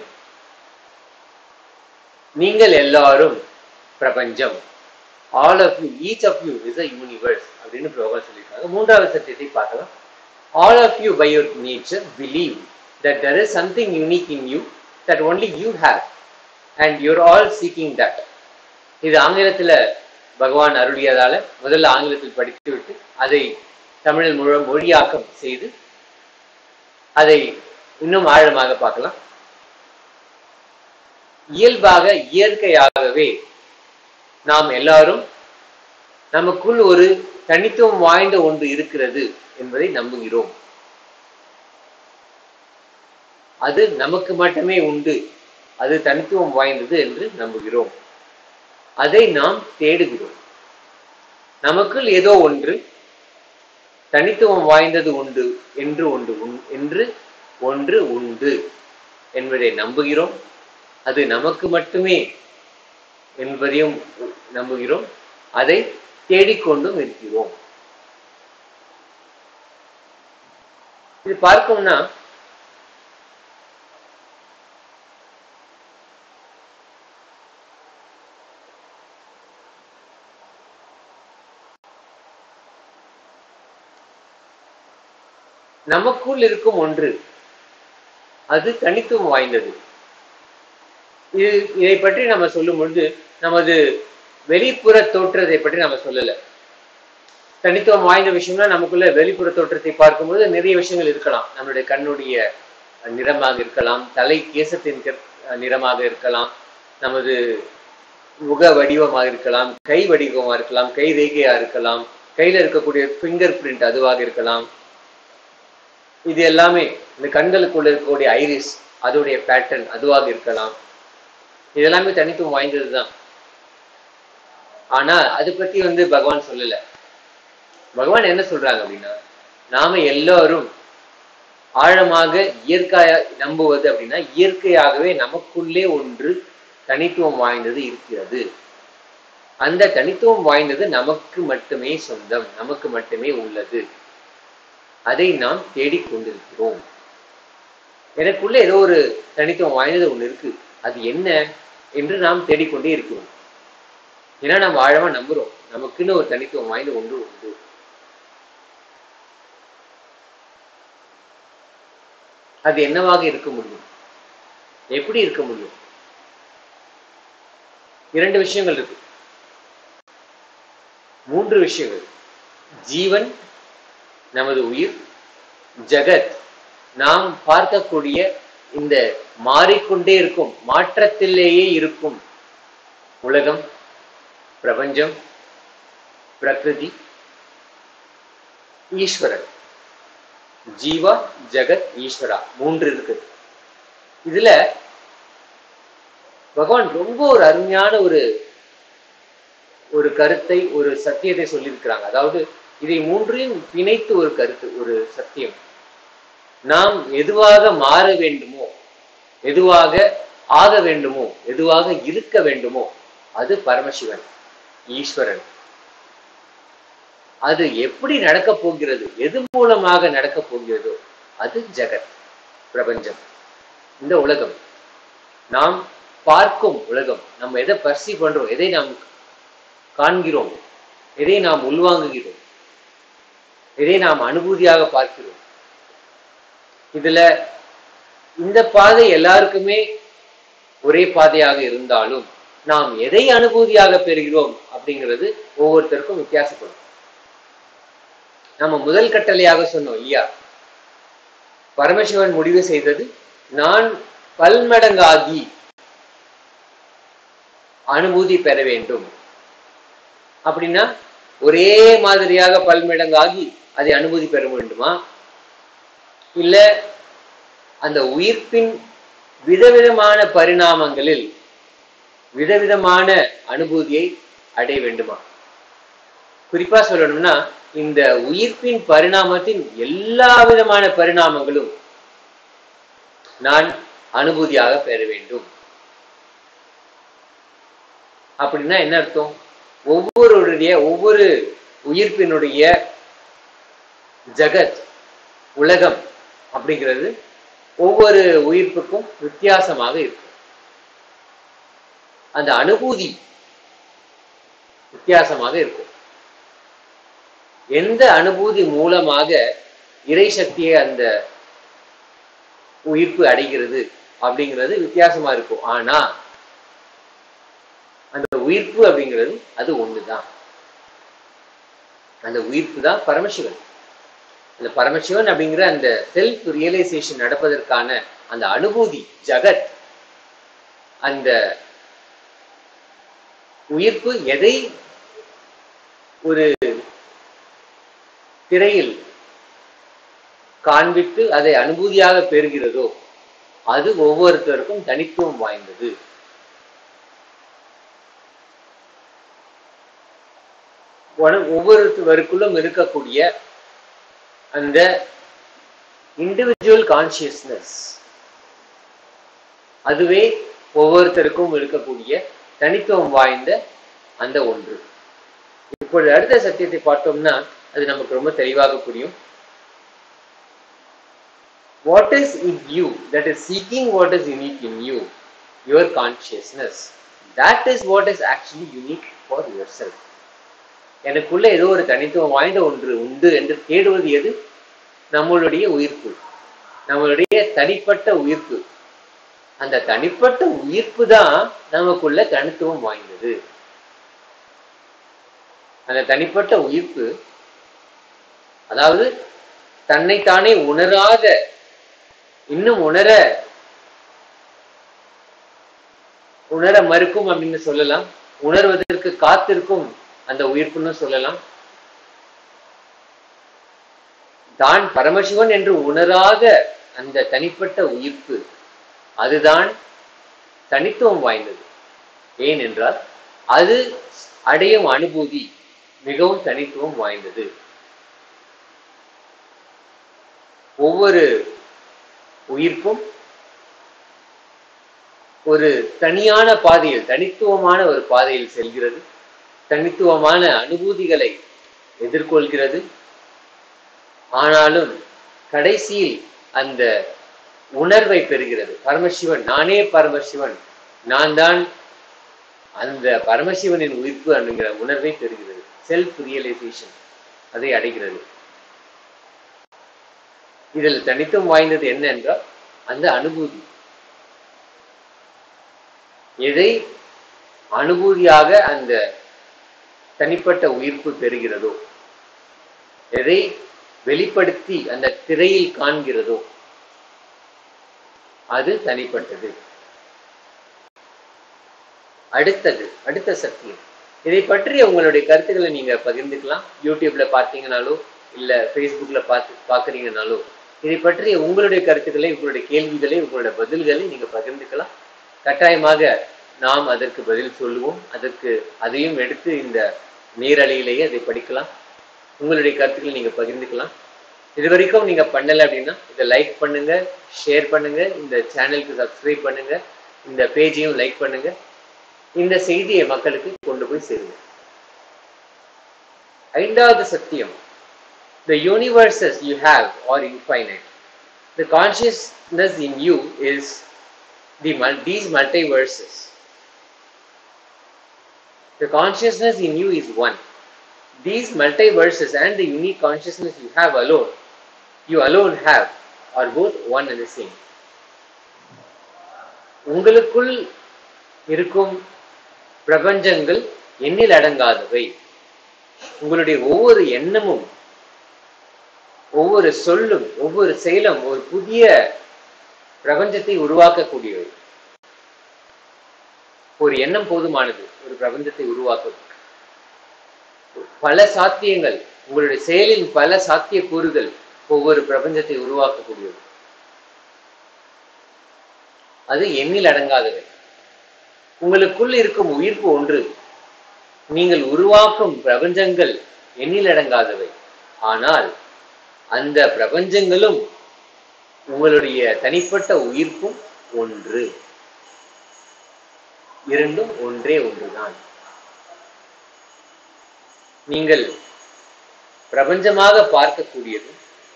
நீங்கள் எல்லாரும் பிரபஞ்சம் all of you each of you is a universe அப்படின்னு பகவான் சொல்லியிருக்காங்க மூன்றாவது சத்தியத்தை பார்க்கலாம் all of you by your nature believe that there is something unique in you that only you have and you're all seeking that இது ஆங்கிலத்துல பகவான் அருளியதால முதல்ல ஆங்கிலத்தில் படித்துவிட்டு அதை தமிழில் முழு மொழியாக்கம் செய்து அதை இன்னும் ஆழமாக பார்க்கலாம் இயல்பாக இயற்கையாகவே நாம் எல்லாரும் நமக்குள் ஒரு தனித்துவம் வாய்ந்த ஒன்று இருக்கிறது என்பதை நம்புகிறோம் அது நமக்கு மட்டுமே உண்டு அது தனித்துவம் வாய்ந்தது என்று நம்புகிறோம் அதை நாம் தேடுகிறோம் நமக்குள் ஏதோ ஒன்று தனித்துவம் வாய்ந்தது உண்டு என்று ஒன்று உண்- என்று ஒன்று உண்டு என்பதை நம்புகிறோம் அது நமக்கு மட்டுமே என்பதையும் நம்புகிறோம் அதை தேடிக்கொண்டும் இருக்கிறோம் இது பார்க்கணும்னா நமக்குள் இருக்கும் ஒன்று அது தனித்துவம் வாய்ந்தது இது இதை பற்றி நம்ம சொல்லும் பொழுது நமது வெளிப்புற தோற்றத்தை பற்றி நம்ம சொல்லல தனித்துவம் வாய்ந்த விஷயம்னா நமக்குள்ள வெளிப்புற தோற்றத்தை பார்க்கும்போது நிறைய விஷயங்கள் இருக்கலாம் நம்மளுடைய கண்ணுடைய நிறமாக இருக்கலாம் தலை கேசத்தின் கர்- நிறமாக இருக்கலாம் நமது முக வடிவமாக இருக்கலாம் கை வடிவமாக இருக்கலாம் கை ரேகையா இருக்கலாம் கையில இருக்கக்கூடிய ஃபிங்கர் பிரிண்ட் அதுவாக இருக்கலாம் இது எல்லாமே இந்த கண்களுக்குள்ள இருக்கக்கூடிய ஐரிஸ் அதோடைய பேட்டர்ன் அதுவாக இருக்கலாம் இது எல்லாமே தனித்துவம் வாய்ந்தது தான் ஆனா அது பத்தி வந்து பகவான் சொல்லல பகவான் என்ன சொல்றாங்க அப்படின்னா நாம எல்லாரும் ஆழமாக இயற்கைய நம்புவது அப்படின்னா இயற்கையாகவே நமக்குள்ளே ஒன்று தனித்துவம் வாய்ந்தது இருக்கிறது அந்த தனித்துவம் வாய்ந்தது நமக்கு மட்டுமே சொந்தம் நமக்கு மட்டுமே உள்ளது அதை நாம் தேடிக்கொண்டிருக்கிறோம் எனக்குள்ள ஏதோ ஒரு தனித்துவம் வாய்ந்தது ஒண்ணு இருக்கு அது என்ன என்று நாம் தேடிக்கொண்டே இருக்கிறோம் ஏன்னா நம்ம ஆழமா நம்புறோம் நமக்குன்னு ஒரு தனித்துவம் வாய்ந்த ஒன்று உண்டு அது என்னவாக இருக்க முடியும் எப்படி இருக்க முடியும் இரண்டு விஷயங்கள் இருக்கு மூன்று விஷயங்கள் ஜீவன் நமது உயிர் ஜகத் நாம் பார்க்கக்கூடிய இந்த மாறிக்கொண்டே இருக்கும் மாற்றத்திலேயே இருக்கும் உலகம் பிரபஞ்சம் பிரகிருதி ஈஸ்வரன் ஜீவா ஜெகத் ஈஸ்வரா மூன்று இருக்கு இதுல பகவான் ரொம்ப ஒரு அருமையான ஒரு ஒரு கருத்தை ஒரு சத்தியத்தை சொல்லியிருக்கிறாங்க அதாவது இதை மூன்றையும் பிணைத்து ஒரு கருத்து ஒரு சத்தியம் நாம் எதுவாக மாற வேண்டுமோ எதுவாக ஆக வேண்டுமோ எதுவாக இருக்க வேண்டுமோ அது பரமசிவன் ஈஸ்வரன் அது எப்படி நடக்கப் போகிறது எது மூலமாக நடக்கப் போகிறதோ அது ஜெகத் பிரபஞ்சம் இந்த உலகம் நாம் பார்க்கும் உலகம் நம்ம எதை பர்சீவ் பண்றோம் எதை நாம் காண்கிறோம் எதை நாம் உள்வாங்குகிறோம் எதை நாம் அனுபூதியாக பார்க்கிறோம் இதுல இந்த பாதை எல்லாருக்குமே ஒரே பாதையாக இருந்தாலும் நாம் எதை அனுபூதியாக பெறுகிறோம் அப்படிங்கிறது ஒவ்வொருத்தருக்கும் வித்தியாசப்படும் நம்ம முதல் கட்டளையாக சொன்னோம் இல்லையா பரமசிவன் முடிவு செய்தது நான் பல்மடங்காகி அனுபூதி பெற வேண்டும் அப்படின்னா ஒரே மாதிரியாக பல்மடங்காகி அதை அனுபூதி பெற வேண்டுமா இல்ல அந்த உயிர்ப்பின் விதவிதமான பரிணாமங்களில் விதவிதமான அனுபூதியை அடைய வேண்டுமா குறிப்பா சொல்லணும்னா இந்த உயிர்ப்பின் பரிணாமத்தின் எல்லா விதமான பரிணாமங்களும் நான் அனுபூதியாக பெற வேண்டும் அப்படின்னா என்ன அர்த்தம் ஒவ்வொருடைய ஒவ்வொரு உயிர்ப்பினுடைய ஜகத் உலகம் அப்படிங்கிறது ஒவ்வொரு உயிர்ப்புக்கும் வித்தியாசமாக இருக்கும் அந்த அனுபூதி வித்தியாசமாக இருக்கும் எந்த அனுபூதி மூலமாக இறை சக்தியை அந்த உயிர்ப்பு அடைகிறது அப்படிங்கிறது வித்தியாசமா இருக்கும் ஆனா அந்த உயிர்ப்பு அப்படிங்கிறது அது ஒண்ணுதான் அந்த உயிர்ப்பு தான் பரமசிவன் அந்த பரமசிவன் அப்படிங்கிற அந்த செல்ஃப் ரியலைசேஷன் நடப்பதற்கான அந்த அனுபூதி ஜகத் அந்த உயிர்ப்பு எதை ஒரு திரையில் காண்பித்து அதை அனுபூதியாக பெறுகிறதோ அது ஒவ்வொருத்தருக்கும் தனித்துவம் வாய்ந்தது ஒன- ஒவ்வொருவருக்குள்ளும் இருக்கக்கூடிய அந்த இண்டிவிஜுவல் கான்சியஸ்னஸ் அதுவே ஒவ்வொருத்தருக்கும் இருக்கக்கூடிய தனித்துவம் வாய்ந்த அந்த ஒன்று இப்பொழுது அடுத்த சத்தியத்தை பார்த்தோம்னா அது நமக்கு ரொம்ப தெளிவாக புரியும் what is in you that is seeking what is unique in you your consciousness that is what is actually unique for yourself எனக்குள்ள ஏதோ ஒரு தனித்துவம் வாய்ந்த ஒன்று உண்டு என்று தேடுவது எது நம்மளுடைய உயிர்ப்பு நம்மளுடைய தனிப்பட்ட உயிர்ப்பு அந்த தனிப்பட்ட உயிர்ப்பு தான் நமக்குள்ள தனித்துவம் வாய்ந்தது அந்த தனிப்பட்ட உயிர்ப்பு அதாவது தன்னைத்தானே உணராத இன்னும் உணர உணர மறுக்கும் அப்படின்னு சொல்லலாம் உணர்வதற்கு காத்திருக்கும் அந்த உயிர்ப்புன்னு சொல்லலாம் தான் பரமசிவன் என்று உணராத அந்த தனிப்பட்ட உயிர்ப்பு அதுதான் தனித்துவம் வாய்ந்தது ஏனென்றால் அது அடையும் அனுபூதி மிகவும் தனித்துவம் வாய்ந்தது ஒவ்வொரு உயிர்ப்பும் ஒரு தனியான பாதையில் தனித்துவமான ஒரு பாதையில் செல்கிறது தனித்துவமான அனுபூதிகளை எதிர்கொள்கிறது ஆனாலும் கடைசியில் அந்த உணர்வை பெறுகிறது பரமசிவன் நானே பரமசிவன் நான் தான் அந்த பரமசிவனின் உயிர்ப்பு அப்படிங்கிற உணர்வை பெறுகிறது செல்ஃப் ரியலைசேஷன் அதை அடைகிறது இதில் தனித்துவம் வாய்ந்தது என்ன என்றால் அந்த அனுபூதி எதை அனுபூதியாக அந்த தனிப்பட்ட உயிர்ப்பு பெறுகிறதோ எதை வெளிப்படுத்தி அந்த திரையில் காண்கிறதோ அது தனிப்பட்டது அடுத்தது அடுத்த சத்தியம் இதை பற்றிய உங்களுடைய கருத்துக்களை நீங்க பகிர்ந்துக்கலாம் யூடியூப்ல பார்த்தீங்கனாலோ இல்ல ஃபேஸ்புக்ல பார்த்து பார்க்குறீங்கனாலோ இதை பற்றிய உங்களுடைய கருத்துக்களை உங்களுடைய கேள்விகளை உங்களுடைய பதில்களை நீங்க பகிர்ந்துக்கலாம் கட்டாயமாக நாம் அதற்கு பதில் சொல்லுவோம் அதற்கு அதையும் எடுத்து இந்த நேரலையிலேயே அதை படிக்கலாம் உங்களுடைய கருத்துக்களை நீங்க பகிர்ந்துக்கலாம் இது வரைக்கும் நீங்க பண்ணல அப்படின்னா இதை லைக் பண்ணுங்க ஷேர் பண்ணுங்க இந்த சேனலுக்கு சப்ஸ்கிரைப் பண்ணுங்க இந்த பேஜையும் லைக் பண்ணுங்க இந்த செய்தியை மக்களுக்கு கொண்டு போய் சேருங்க ஐந்தாவது சத்தியம் the universes you have are infinite the consciousness in you is the mul- these multiverses the consciousness in you is one these multiverses and the unique consciousness you have alone you alone have are both one and the same உங்களுக்குள் இருக்கும் பிரபஞ்சங்கள் எண்ணில் அடங்காதவை உங்களுடைய ஒவ்வொரு எண்ணமும் ஒவ்வொரு சொல்லும் ஒவ்வொரு செயலும் ஒரு புதிய பிரபஞ்சத்தை உருவாக்கக்கூடியவை ஒரு எண்ணம் போதுமானது ஒரு பிரபஞ்சத்தை உருவாக்குவதற்கு பல சாத்தியங்கள் உங்களுடைய செயலின் பல சாத்திய கூறுகள் ஒவ்வொரு பிரபஞ்சத்தை உருவாக்கக்கூடியது அது எண்ணில் அடங்காதவை உங்களுக்குள் இருக்கும் உயிர்ப்பு ஒன்று நீங்கள் உருவாக்கும் பிரபஞ்சங்கள் எண்ணில் அடங்காதவை ஆனால் அந்த பிரபஞ்சங்களும் உங்களுடைய தனிப்பட்ட உயிர்ப்பும் ஒன்று இரண்டும் ஒன்றே ஒன்றுதான் நீங்கள் பிரபஞ்சமாக பார்க்கக்கூடியது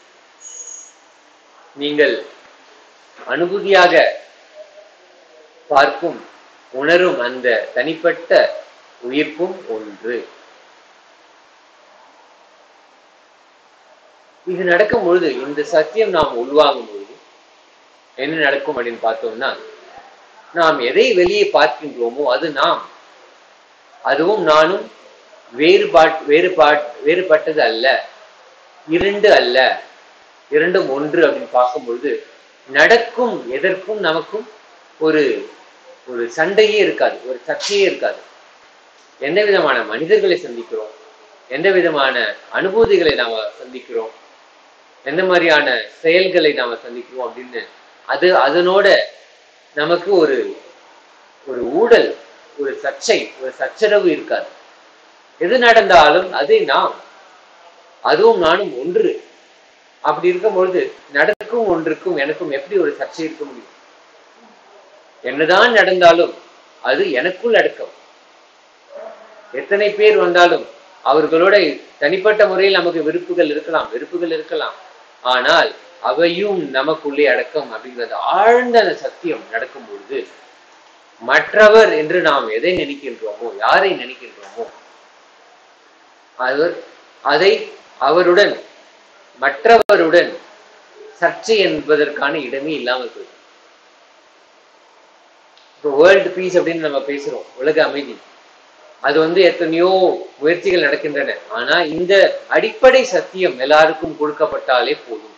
நீங்கள் அனுபூதியாக பார்க்கும் உணரும் அந்த தனிப்பட்ட உயிர்ப்பும் ஒன்று இது நடக்கும் பொழுது இந்த சத்தியம் நாம் உள்வாங்கும் பொழுது என்ன நடக்கும் அப்படின்னு பார்த்தோம்னா நாம் எதை வெளியே பார்க்கின்றோமோ அது நாம் அதுவும் நானும் வேறுபாட் வேறுபாட் வேறுபட்டது அல்ல இரண்டு அல்ல இரண்டும் ஒன்று அப்படின்னு பார்க்கும்பொழுது நடக்கும் எதற்கும் நமக்கும் ஒரு ஒரு சண்டையே இருக்காது ஒரு சர்ச்சையே இருக்காது எந்த விதமான மனிதர்களை சந்திக்கிறோம் எந்த விதமான அனுபூதிகளை நாம சந்திக்கிறோம் எந்த மாதிரியான செயல்களை நாம சந்திக்கிறோம் அப்படின்னு அது அதனோட நமக்கு ஒரு ஒரு ஊழல் ஒரு சர்ச்சை ஒரு சச்சரவு இருக்காது எது நடந்தாலும் அதை நாம் அதுவும் நானும் ஒன்று அப்படி இருக்கும்பொழுது நடக்கும் ஒன்றுக்கும் எனக்கும் எப்படி ஒரு சர்ச்சை இருக்க முடியும் என்னதான் நடந்தாலும் அது எனக்குள் அடக்கம் எத்தனை பேர் வந்தாலும் அவர்களோட தனிப்பட்ட முறையில் நமக்கு விருப்புகள் இருக்கலாம் வெறுப்புகள் இருக்கலாம் ஆனால் அவையும் நமக்குள்ளே அடக்கம் அப்படிங்கிறது ஆழ்ந்த அந்த சத்தியம் நடக்கும் பொழுது மற்றவர் என்று நாம் எதை நினைக்கின்றோமோ யாரை நினைக்கின்றோமோ அவர் அதை அவருடன் மற்றவருடன் சர்ச்சை என்பதற்கான இடமே இல்லாமல் போயிடும் இப்போ வேர்ல்டு பீஸ் அப்படின்னு நம்ம பேசுறோம் உலக அமைதி அது வந்து எத்தனையோ முயற்சிகள் நடக்கின்றன ஆனா இந்த அடிப்படை சத்தியம் எல்லாருக்கும் கொடுக்கப்பட்டாலே போதும்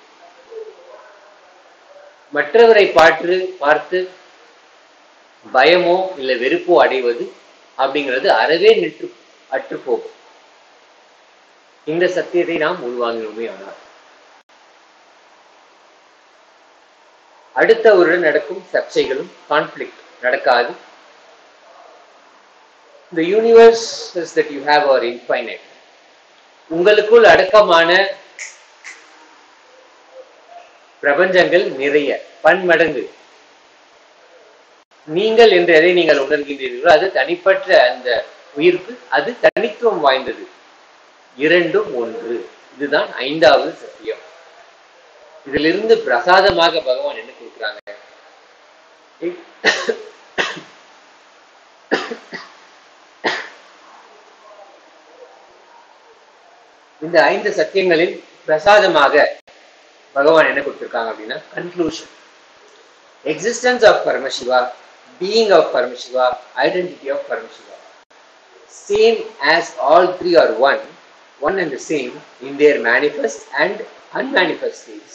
மற்றவரை பார்த்து பார்த்து பயமோ இல்லை வெறுப்போ அடைவது அப்படிங்கிறது அறவே நின்று அற்று போகும் இந்த சத்தியத்தை நாம் உள்வாங்கினோமே ஆனால் அடுத்தவருடன் நடக்கும் சர்ச்சைகளும் கான்ஃபிளிக்ட் நடக்காது the universes that you have are infinite உங்களுக்குள் அடக்கமான பிரபஞ்சங்கள் நிறைய பன்மடங்கு நீங்கள் என்று எதை நீங்கள் உணர்கின்றீர்களோ அது தனிப்பட்ட அந்த உயிர்ப்பு அது தனித்துவம் வாய்ந்தது இரண்டும் ஒன்று இதுதான் ஐந்தாவது சத்தியம் இதிலிருந்து பிரசாதமாக பகவான் என்ன கொடுக்குறாங்க இந்த ஐந்து சத்தியங்களில் பிரசாதமாக பகவான் என்ன கொடுத்திருக்காங்க அப்படின்னா conclusion existence of Paramashiva being of Paramashiva identity of Paramashiva same as all three are one one and same in their manifest and unmanifest states.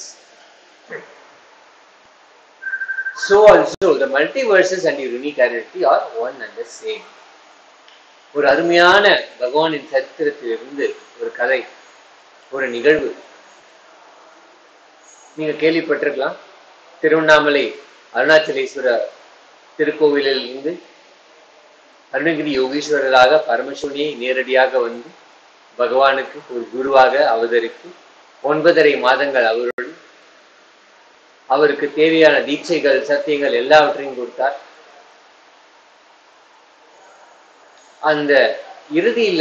So also the multiverses and your unique identity are one and the same. ஒரு அருமையான பகவானின் சரித்திரத்திலிருந்து ஒரு கதை ஒரு நிகழ்வு நீங்க கேள்விப்பட்டிருக்கலாம் திருவண்ணாமலை அருணாச்சலேஸ்வரர் திருக்கோவிலில் இருந்து அருணகிரி யோகீஸ்வரராக பரமசிவனியை நேரடியாக வந்து பகவானுக்கு ஒரு குருவாக அவதரித்து ஒன்பதரை மாதங்கள் அவருடன் அவருக்கு தேவையான தீட்சைகள் சத்தியங்கள் எல்லாவற்றையும் கொடுத்தார் அந்த இறுதியில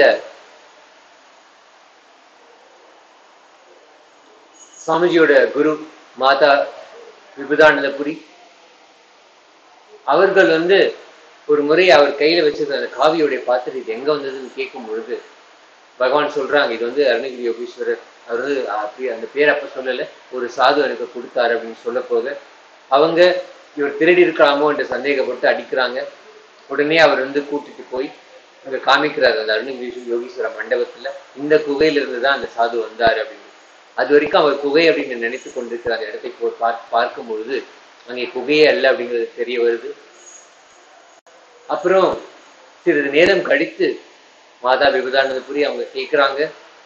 சுவாமிஜியோட குரு மாதா விபுதானந்தபுரி அவர்கள் வந்து ஒரு முறை அவர் கையில வச்சிருந்த அந்த காவியோடைய பாத்திரம் இது எங்க வந்ததுன்னு கேட்கும் பொழுது பகவான் சொல்றாங்க இது வந்து அருணகிரி யோகீஸ்வரர் அவர் வந்து அப்படி அந்த பேர் அப்ப சொல்லல ஒரு சாது எனக்கு கொடுத்தாரு அப்படின்னு சொல்ல போக அவங்க இவர் திருடி இருக்கலாமோ என்று சந்தேகப்பட்டு அடிக்கிறாங்க உடனே அவர் வந்து கூட்டிட்டு போய் அங்க காமிக்கிறார் அந்த அருணகிரி யோகீஸ்வர மண்டபத்துல இந்த குகையில இருந்து தான் அந்த சாது வந்தாரு அப்படின்னு அது வரைக்கும் அவர் குகை அப்படின்னு நினைத்து கொண்டிருக்கிற அந்த இடத்தை போய் பார்த்து பார்க்கும் பொழுது அங்கே குகையே அல்ல அப்படிங்கிறது தெரிய வருது அப்புறம் சிறிது நேரம் கழித்து மாதா விபதானந்தபுரி அவங்க கேட்குறாங்க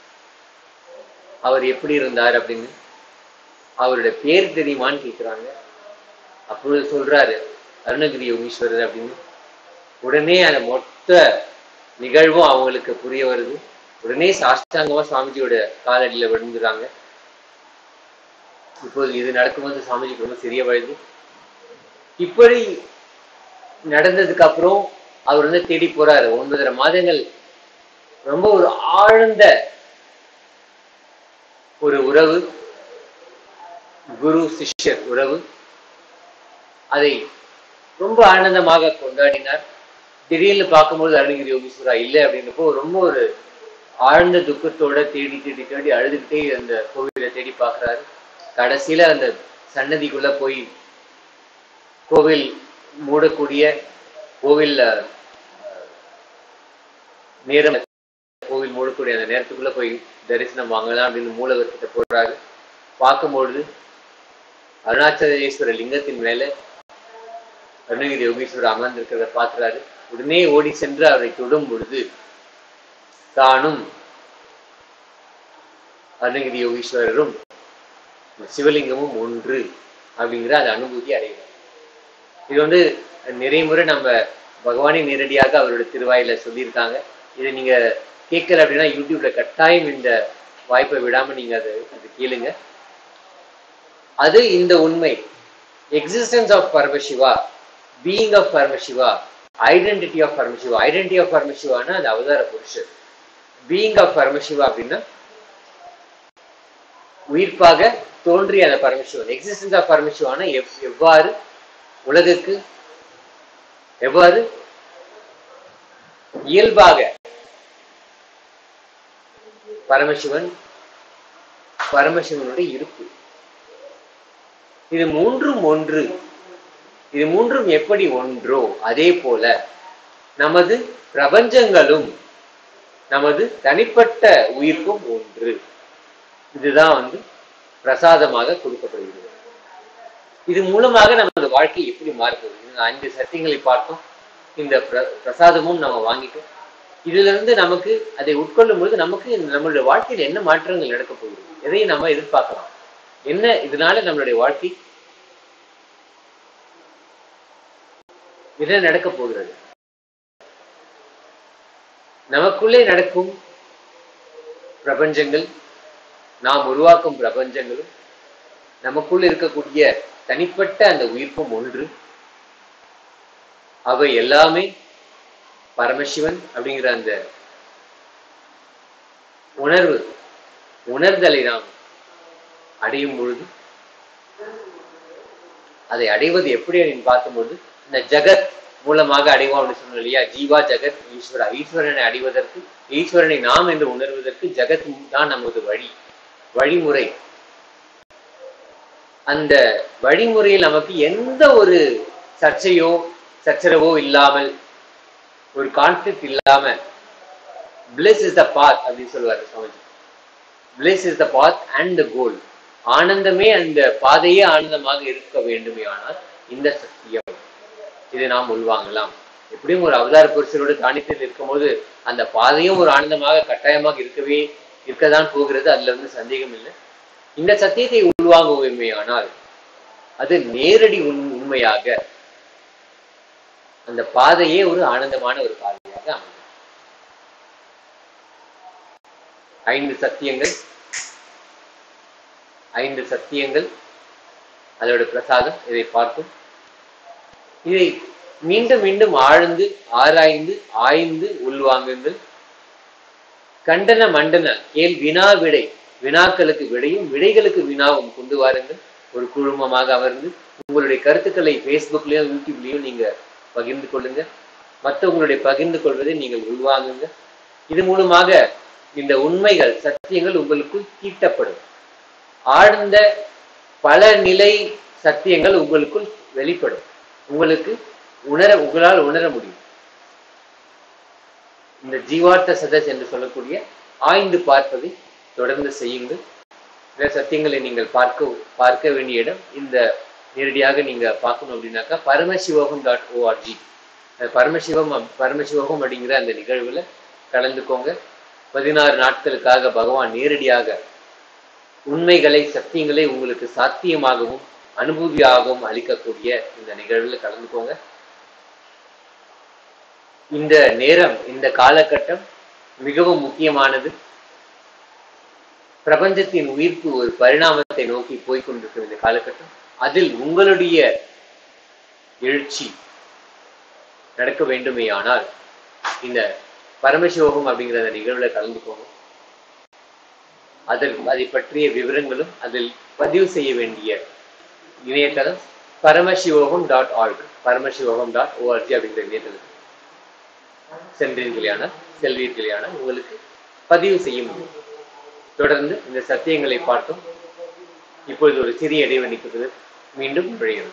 அவர் எப்படி இருந்தார் அப்படின்னு அவருடைய பேர் தெரியுமான்னு கேட்குறாங்க அப்பொழுது சொல்றாரு அருணகிரி யோகீஸ்வரர் அப்படின்னு உடனே அந்த மொத்த நிகழ்வும் அவங்களுக்கு புரிய வருது உடனே சாஷ்டாங்கமா சுவாமிஜியோட காலடியில விழுந்துறாங்க இப்போது இது நடக்கும்போது சுவாமிஜிக்கு ரொம்ப சிறிய வயது இப்படி நடந்ததுக்கு அப்புறம் அவர் வந்து தேடி போறாரு ஒன்பதரை மாதங்கள் ரொம்ப ஒரு ஆழ்ந்த ஒரு உறவு குரு சிஷ்யர் உறவு அதை ரொம்ப ஆனந்தமாக கொண்டாடினார் திடீர்னு பார்க்கும்போது அருணகிரி யோகீஸ்வரா இல்லை அப்படின்னப்போ ரொம்ப ஒரு ஆழ்ந்த துக்கத்தோட தேடி தேடி தேடி அழுதுகிட்டே அந்த கோவிலை தேடி பார்க்குறாரு கடைசியில அந்த சன்னதிக்குள்ள போய் கோவில் மூடக்கூடிய கோவில்ல நேரம் கோவில் மூடக்கூடிய அந்த நேரத்துக்குள்ள போய் தரிசனம் வாங்கலாம் அப்படின்னு மூலவர்கிட்ட போறாரு பார்க்கும்பொழுது அருணாச்சலேஸ்வரர் லிங்கத்தின் மேல அருணகிரி யோகீஸ்வரர் அமர்ந்திருக்கிறத பார்க்கிறாரு உடனே ஓடி சென்று அவரை தொடும் பொழுது தானும் அருணகிரி யோகீஸ்வரரும் சிவலிங்கமும் ஒன்று அப்படிங்கிற அந்த அனுபூதி அடைகிறார் இது வந்து நிறைய முறை நம்ம பகவானே நேரடியாக அவரோட திருவாயில சொல்லியிருக்காங்க இதை நீங்க கேட்கல அப்படின்னா யூடியூப்ல கட்டாயம் இந்த வாய்ப்பை விடாம நீங்க அதை அது கேளுங்க அது இந்த உண்மை existence of Paramashiva being of Paramashiva identity of Paramashiva identity of பரமசிவானா அது அவதார புருஷர் பீயிங் ஆஃப் பரமசிவா அப்படின்னா உயிர்ப்பாக தோன்றிய அந்த பரமசிவன் எக்ஸிஸ்டன்ஸ் ஆஃப் பரமசிவான எவ் எவ்வாறு உலகுக்கு எவ்வாறு இயல்பாக பரமசிவன் பரமசிவனுடைய இருப்பு இது மூன்றும் ஒன்று இது மூன்றும் எப்படி ஒன்றோ அதே போல நமது பிரபஞ்சங்களும் நமது தனிப்பட்ட உயிர்ப்பும் ஒன்று இதுதான் வந்து பிரசாதமாக கொடுக்கப்படுகிறது இது மூலமாக நமது வாழ்க்கை எப்படி மாறுகிறது இந்த ஐந்து சத்தியங்களை பார்த்தோம் இந்த பிர- பிரசாதமும் நம்ம வாங்கிட்டோம் இதுல இருந்து நமக்கு அதை உட்கொள்ளும் பொழுது நமக்கு இந்த நம்மளுடைய வாழ்க்கையில் என்ன மாற்றங்கள் நடக்க போகுது எதை நம்ம எதிர்பார்க்கலாம் என்ன இதனால நம்மளுடைய வாழ்க்கை என்ன நடக்க போகிறது நமக்குள்ளே நடக்கும் பிரபஞ்சங்கள் நாம் உருவாக்கும் பிரபஞ்சங்களும் நமக்குள்ள இருக்கக்கூடிய தனிப்பட்ட அந்த உயிர்ப்பும் ஒன்று அவை எல்லாமே பரமசிவன் அப்படிங்கிற அந்த உணர்வு உணர்தலை நாம் அடையும் பொழுது அதை அடைவது எப்படி அப்படின்னு பார்க்கும்போது இந்த ஜகத் மூலமாக அடைவோம் அப்படின்னு சொன்னோம் இல்லையா ஜீவா ஜகத் ஈஸ்வரா ஈஸ்வரனை அடைவதற்கு ஈஸ்வரனை நாம் என்று உணர்வதற்கு ஜகத் தான் நமது வழி வழிமுறை அந்த வழிமுறையில் நமக்கு எந்த ஒரு சர்ச்சையோ சச்சரவோ இல்லாமல் ஒரு கான்ஃபிளிக் இல்லாம பிளஸ் இஸ் த பாத் அப்படின்னு சொல்லுவாரு Swamiji bliss is the path and the goal ஆனந்தமே அந்த பாதையே ஆனந்தமாக இருக்க வேண்டுமே ஆனால் இந்த சத்தியம் இதை நாம் உள்வாங்கலாம் எப்படியும் ஒரு அவதார புருஷரோட தானியத்தில் இருக்கும்போது அந்த பாதையும் ஒரு ஆனந்தமாக கட்டாயமாக இருக்கவே இருக்கதான் போகிறது அதுல வந்து சந்தேகம் இல்லை இந்த சத்தியத்தை உள்வாங்குவோமே ஆனால் அது நேரடி உண் உண்மையாக அந்த பாதையே ஒரு ஆனந்தமான ஒரு பாதையாக அமையும் ஐந்து சத்தியங்கள் ஐந்து சத்தியங்கள் அதோட பிரசாதம் இதை பார்க்கும் இதை மீண்டும் மீண்டும் ஆழ்ந்து ஆராய்ந்து ஆய்ந்து உள்வாங்குங்கள் கண்டன மண்டன கேள் வினா விடை வினாக்களுக்கு விடையும் விடைகளுக்கு வினாவும் கொண்டு வாருங்கள் ஒரு குழுமமாக அமர்ந்து உங்களுடைய கருத்துக்களை ஃபேஸ்புக்லயும் யூடியூப்லயும் நீங்க பகிர்ந்து கொள்ளுங்க மற்றவங்களுடைய பகிர்ந்து கொள்வதை நீங்கள் உள்வாங்குங்க இது மூலமாக இந்த உண்மைகள் சத்தியங்கள் உங்களுக்குள் தீட்டப்படும் ஆழ்ந்த பல நிலை சத்தியங்கள் உங்களுக்குள் வெளிப்படும் உங்களுக்கு உணர உங்களால் உணர முடியும் இந்த ஜீவார்த்த சதஸ் என்று சொல்லக்கூடிய ஆய்ந்து பார்ப்பதை தொடர்ந்து செய்யுங்கள் இந்த சத்தியங்களை நீங்கள் பார்க்க பார்க்க வேண்டிய இடம் இந்த நேரடியாக நீங்க பார்க்கணும் அப்படின்னாக்கா பரமசிவகம் டாட் ஓஆர்ஜி பரமசிவம் அப்- பரமசிவகம் அப்படிங்கிற அந்த நிகழ்வுல கலந்துக்கோங்க பதினாறு நாட்களுக்காக பகவான் நேரடியாக உண்மைகளை சத்தியங்களை உங்களுக்கு சாத்தியமாகவும் அனுபூதியாகவும் அளிக்கக்கூடிய இந்த நிகழ்வில் கலந்துக்கோங்க இந்த நேரம் இந்த காலகட்டம் மிகவும் முக்கியமானது பிரபஞ்சத்தின் உயிர்ப்பு ஒரு பரிணாமத்தை நோக்கி போய்க்கொண்டிருக்கிற இந்த காலகட்டம் அதில் உங்களுடைய எழுச்சி நடக்க வேண்டுமேயானால் இந்த பரமசிவகம் அப்படிங்கிற அந்த நிகழ்வுல கலந்துக்கோங்க அதில் அதை பற்றிய விவரங்களும் அதில் பதிவு செய்ய வேண்டிய இணையதளம் Paramashivoham dot org Paramashivoham dot ORG அப்படிங்கிற இணையதளம் சென்றீர்களானால் செல்வீர்களானால் உங்களுக்கு பதிவு செய்ய முடியும் தொடர்ந்து இந்த சத்தியங்களை பார்த்தோம் இப்பொழுது ஒரு சிறிய இடைவெளிக்கு மீண்டும் நுழைகிறோம்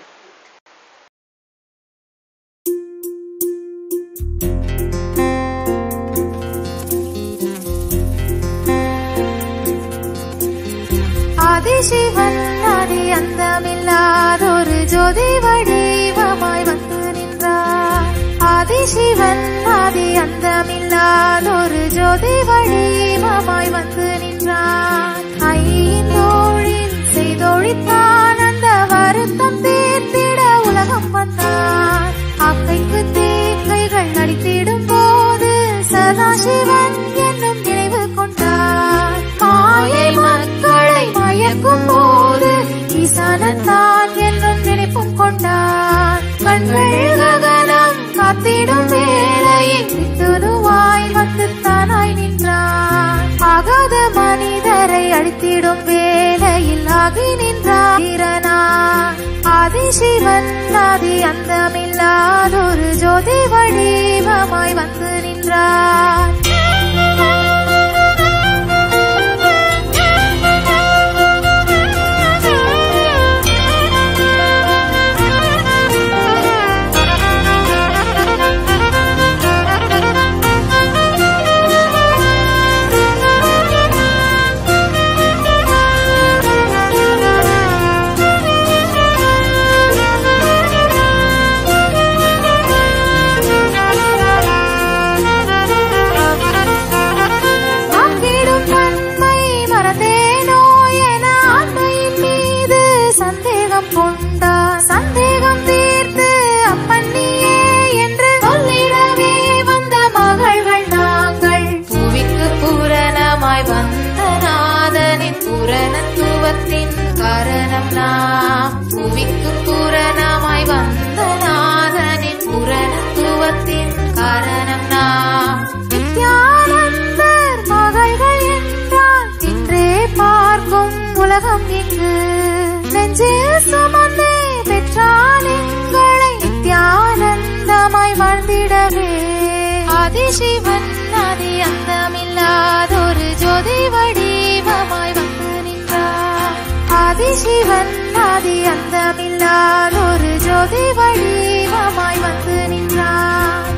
ஆதிசிவன் ஆதி அந்தமில்லாதொரு ஜோதி வடிவமாய் வந்து நின்றார் ஆதிசிவன் ஆதி அந்தமில்லாதொரு ஜோதி வடிவமாய் வந்து நின்றார் ஐந்தோழின் செய்தொழித்தான் அந்த வருத்தம் தீர்த்திட உலகம் வந்தார் அக்கைக்கு தேக்கைகள் அடித்திடும் போது சதாசிவன் என்னும் நினைவு கொண்டார் மாயை மக்களை மயக்கும் போது ஈசானத்தான் என்னும் நினைப்பும் கொண்டார் கண்கள் ககனம் காத்திடும் வேளையில் வித்துருவாய் வந்து தானாய் நின்றார் ஆகாத மனிதரை அழித்திடும் வேளையில் ஆகி நின்றார் வீரனார் ஆதிசிவன் ஆதி அந்தமில்லாதொரு ஜோதி வடிவமாய் வந்து நின்றார் ஆக்கிடும் நன்மை மறந்தேனோ என ஆண்மையின் மீது சந்தேகம் கொண்டார் சந்தேகம் தீர்த்து அப்பன் நீயே என்று சொல்லிடவே வந்த மகள்கள் நாங்கள் புவிக்கு பூரணமாய் வந்த நாதனின் பூரணத்துவத்தின் காரணம் நாம் புவிக்கு பூரணமாய் வந்த நாதனின் பூரணத்துவத்தின் காரணம் நாம் நித்யானந்தர் மகள்கள் என்றால் இன்றே பார்க்கும் உலகம் இங்கு நெஞ்சில் சுமந்தே பெற்றால் எங்களை நித்யானந்தமாய் வாழ்ந்திடவே ஆதிசிவன் ஆதி அந்தமில்லாதொரு ஜோதி வடிவமாய் வந்து நின்றார் ஆதிசிவன் ஆதி அந்தமில்லாதொரு ஜோதி வடிவமாய் வந்து நின்றார்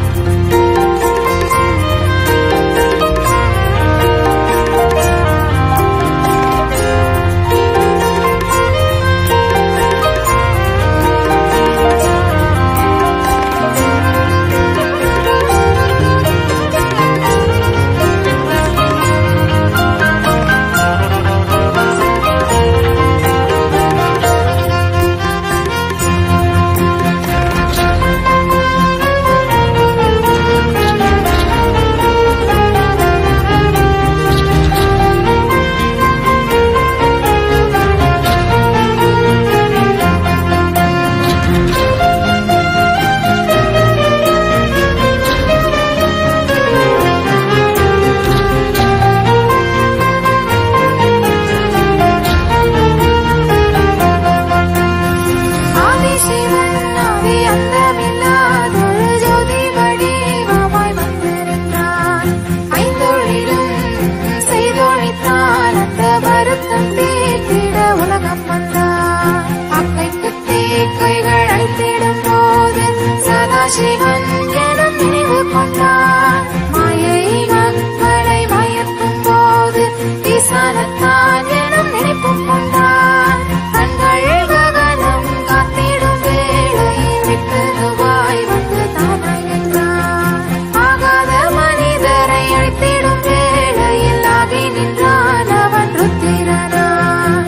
ஆதிசிவன் ஆதி அந்தமில்லாதொரு ஜோதி வடிவமாய் வந்து நின்றான் ஐந்தொழிலும் செய்தொழித்தான் அந்த வருத்தம் தீர்த்திட உலகம் வந்தான் அக்கைக்கு தேக்கைகள் அழைத்திடும் போது சதாசிவன் எனும் நினைவு கொண்டான் மாயை மக்களை மயக்கும் போது ஈசானத்தான் எனும் நினைப்பும் கொண்டான் கண்கள் ககனம் காத்திடும் வேளையில் விட்டுருவாய் வந்து தானாய் நின்றான் ஆகாத மனிதரை அழித்திடும் வேளையில் ஆகி நின்றான் அவன் ருத்திரனான்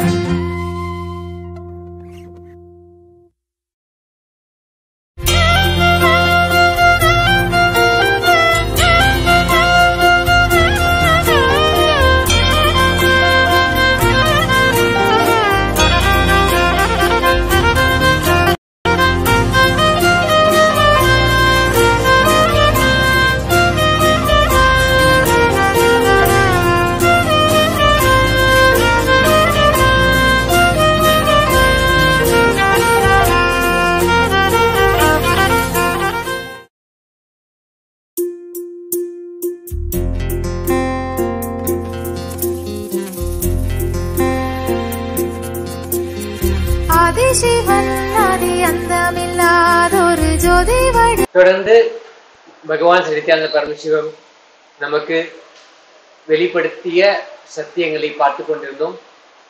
ஆதிசிவன் ஆதி அந்தமில்லாதொரு ஜோதி வடி தொடர்ந்து பகவான் சரித்தியானந்த பரமசிவம் நமக்கு வெளிப்படுத்திய சத்தியங்களை பார்த்து கொண்டிருந்தோம்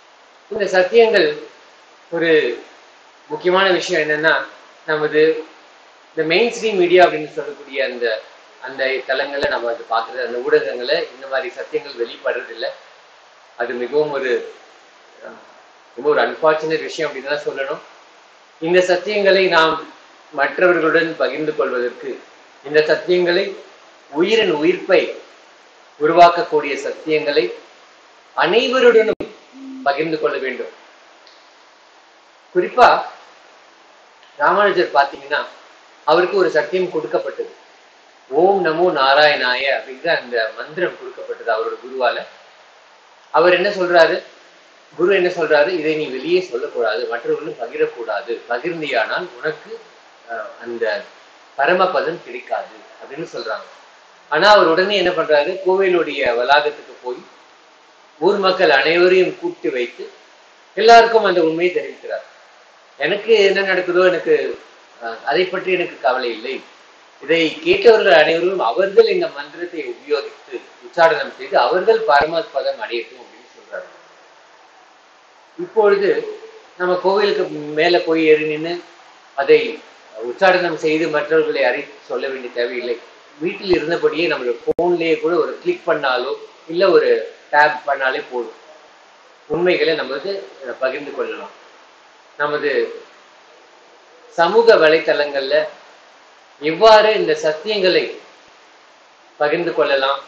இந்த சத்தியங்கள் ஒரு முக்கியமான விஷயம் என்னன்னா நமது இந்த மெயின் ஸ்ட்ரீம் மீடியா அப்படின்னு சொல்லக்கூடிய அந்த அந்த தளங்களை நம்ம அது பார்க்குறது அந்த ஊடகங்களை இந்த மாதிரி சத்தியங்கள் வெளிப்படுறதில்லை அது மிகவும் ஒரு அஹ், ரொம்ப ஒரு அன்பார்ச்சுனேட் விஷயம் அப்படின்னு தான் சொல்லணும் இந்த சத்தியங்களை நாம் மற்றவர்களுடன் பகிர்ந்து கொள்வதற்கு இந்த சத்தியங்களை உயிரின் உயிர்ப்பை உருவாக்கக்கூடிய சத்தியங்களை அனைவருடனும் பகிர்ந்து கொள்ள வேண்டும் குறிப்பா ராமானுஜர் பார்த்தீங்கன்னா அவருக்கு ஒரு சத்தியம் கொடுக்கப்பட்டது ஓம் நமோ நாராயணாய அப்படிங்கிற அந்த மந்திரம் கொடுக்கப்பட்டது அவரோட குருவால அவர் என்ன சொல்றாரு குரு என்ன சொல்றாரு இதை நீ வெளியே சொல்லக்கூடாது மற்றவர்களும் பகிரக்கூடாது பகிர்ந்தியானால் உனக்கு அஹ், அந்த பரமபதம் கிடைக்காது அப்படின்னு சொல்றாங்க ஆனா அவர் உடனே என்ன பண்றாரு கோவிலுடைய வளாகத்துக்கு போய் ஊர் மக்கள் அனைவரையும் கூட்டி வைத்து எல்லாருக்கும் அந்த உண்மையை தெரிவிக்கிறார் எனக்கு என்ன நடக்குதோ எனக்கு அஹ், அதை பற்றி எனக்கு கவலை இல்லை இதை கேட்டவர்கள் அனைவரும் அவர்கள் இந்த மந்திரத்தை உபயோகித்து உச்சாடனம் செய்து அவர்கள் பரமபதம் அடையட்டும் அப்படின்னு சொல்றாரு இப்பொழுது நம்ம கோவிலுக்கு மேல போய் ஏறி நின்று அதை உச்சாடனம் செய்து மற்றவர்களை அறி சொல்ல வேண்டிய தேவையில்லை வீட்டில் இருந்தபடியே நம்மளோட போன்லயே கூட ஒரு கிளிக் பண்ணாலோ இல்ல ஒரு டேப் பண்ணாலே போதும் உண்மைகளை நமக்கு அஹ், பகிர்ந்து கொள்ளலாம் நமது சமூக வலைத்தளங்கள்ல எவ்வாறு இந்த சத்தியங்களை பகிர்ந்து கொள்ளலாம்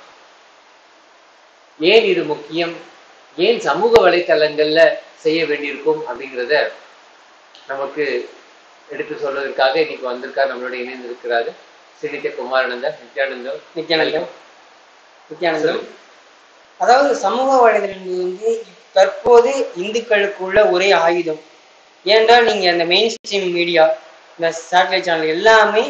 ஏன் இது முக்கியம் ஏன் சமூக வலைத்தளங்கள்ல செய்ய வேண்டியிருக்கும் அப்படிங்கிறத நமக்கு எடுத்து சொல்வதற்காக இன்னைக்கு வந்திருக்கார் நம்மளோட இணைந்து இருக்கிறாரு சினித்த குமாரானந்தா நித்யானந்தம் நித்யானந்தம் நித்யானந்தம் அதாவது சமூக வலைதளங்கள் வந்து தற்போது இந்துக்களுக்குள்ள ஒரே ஆயுதம் ஏனென்றால் நீங்க அந்த மெயின் ஸ்ட்ரீம் மீடியா இந்த சேட்டலைட் சேனல் எல்லாமே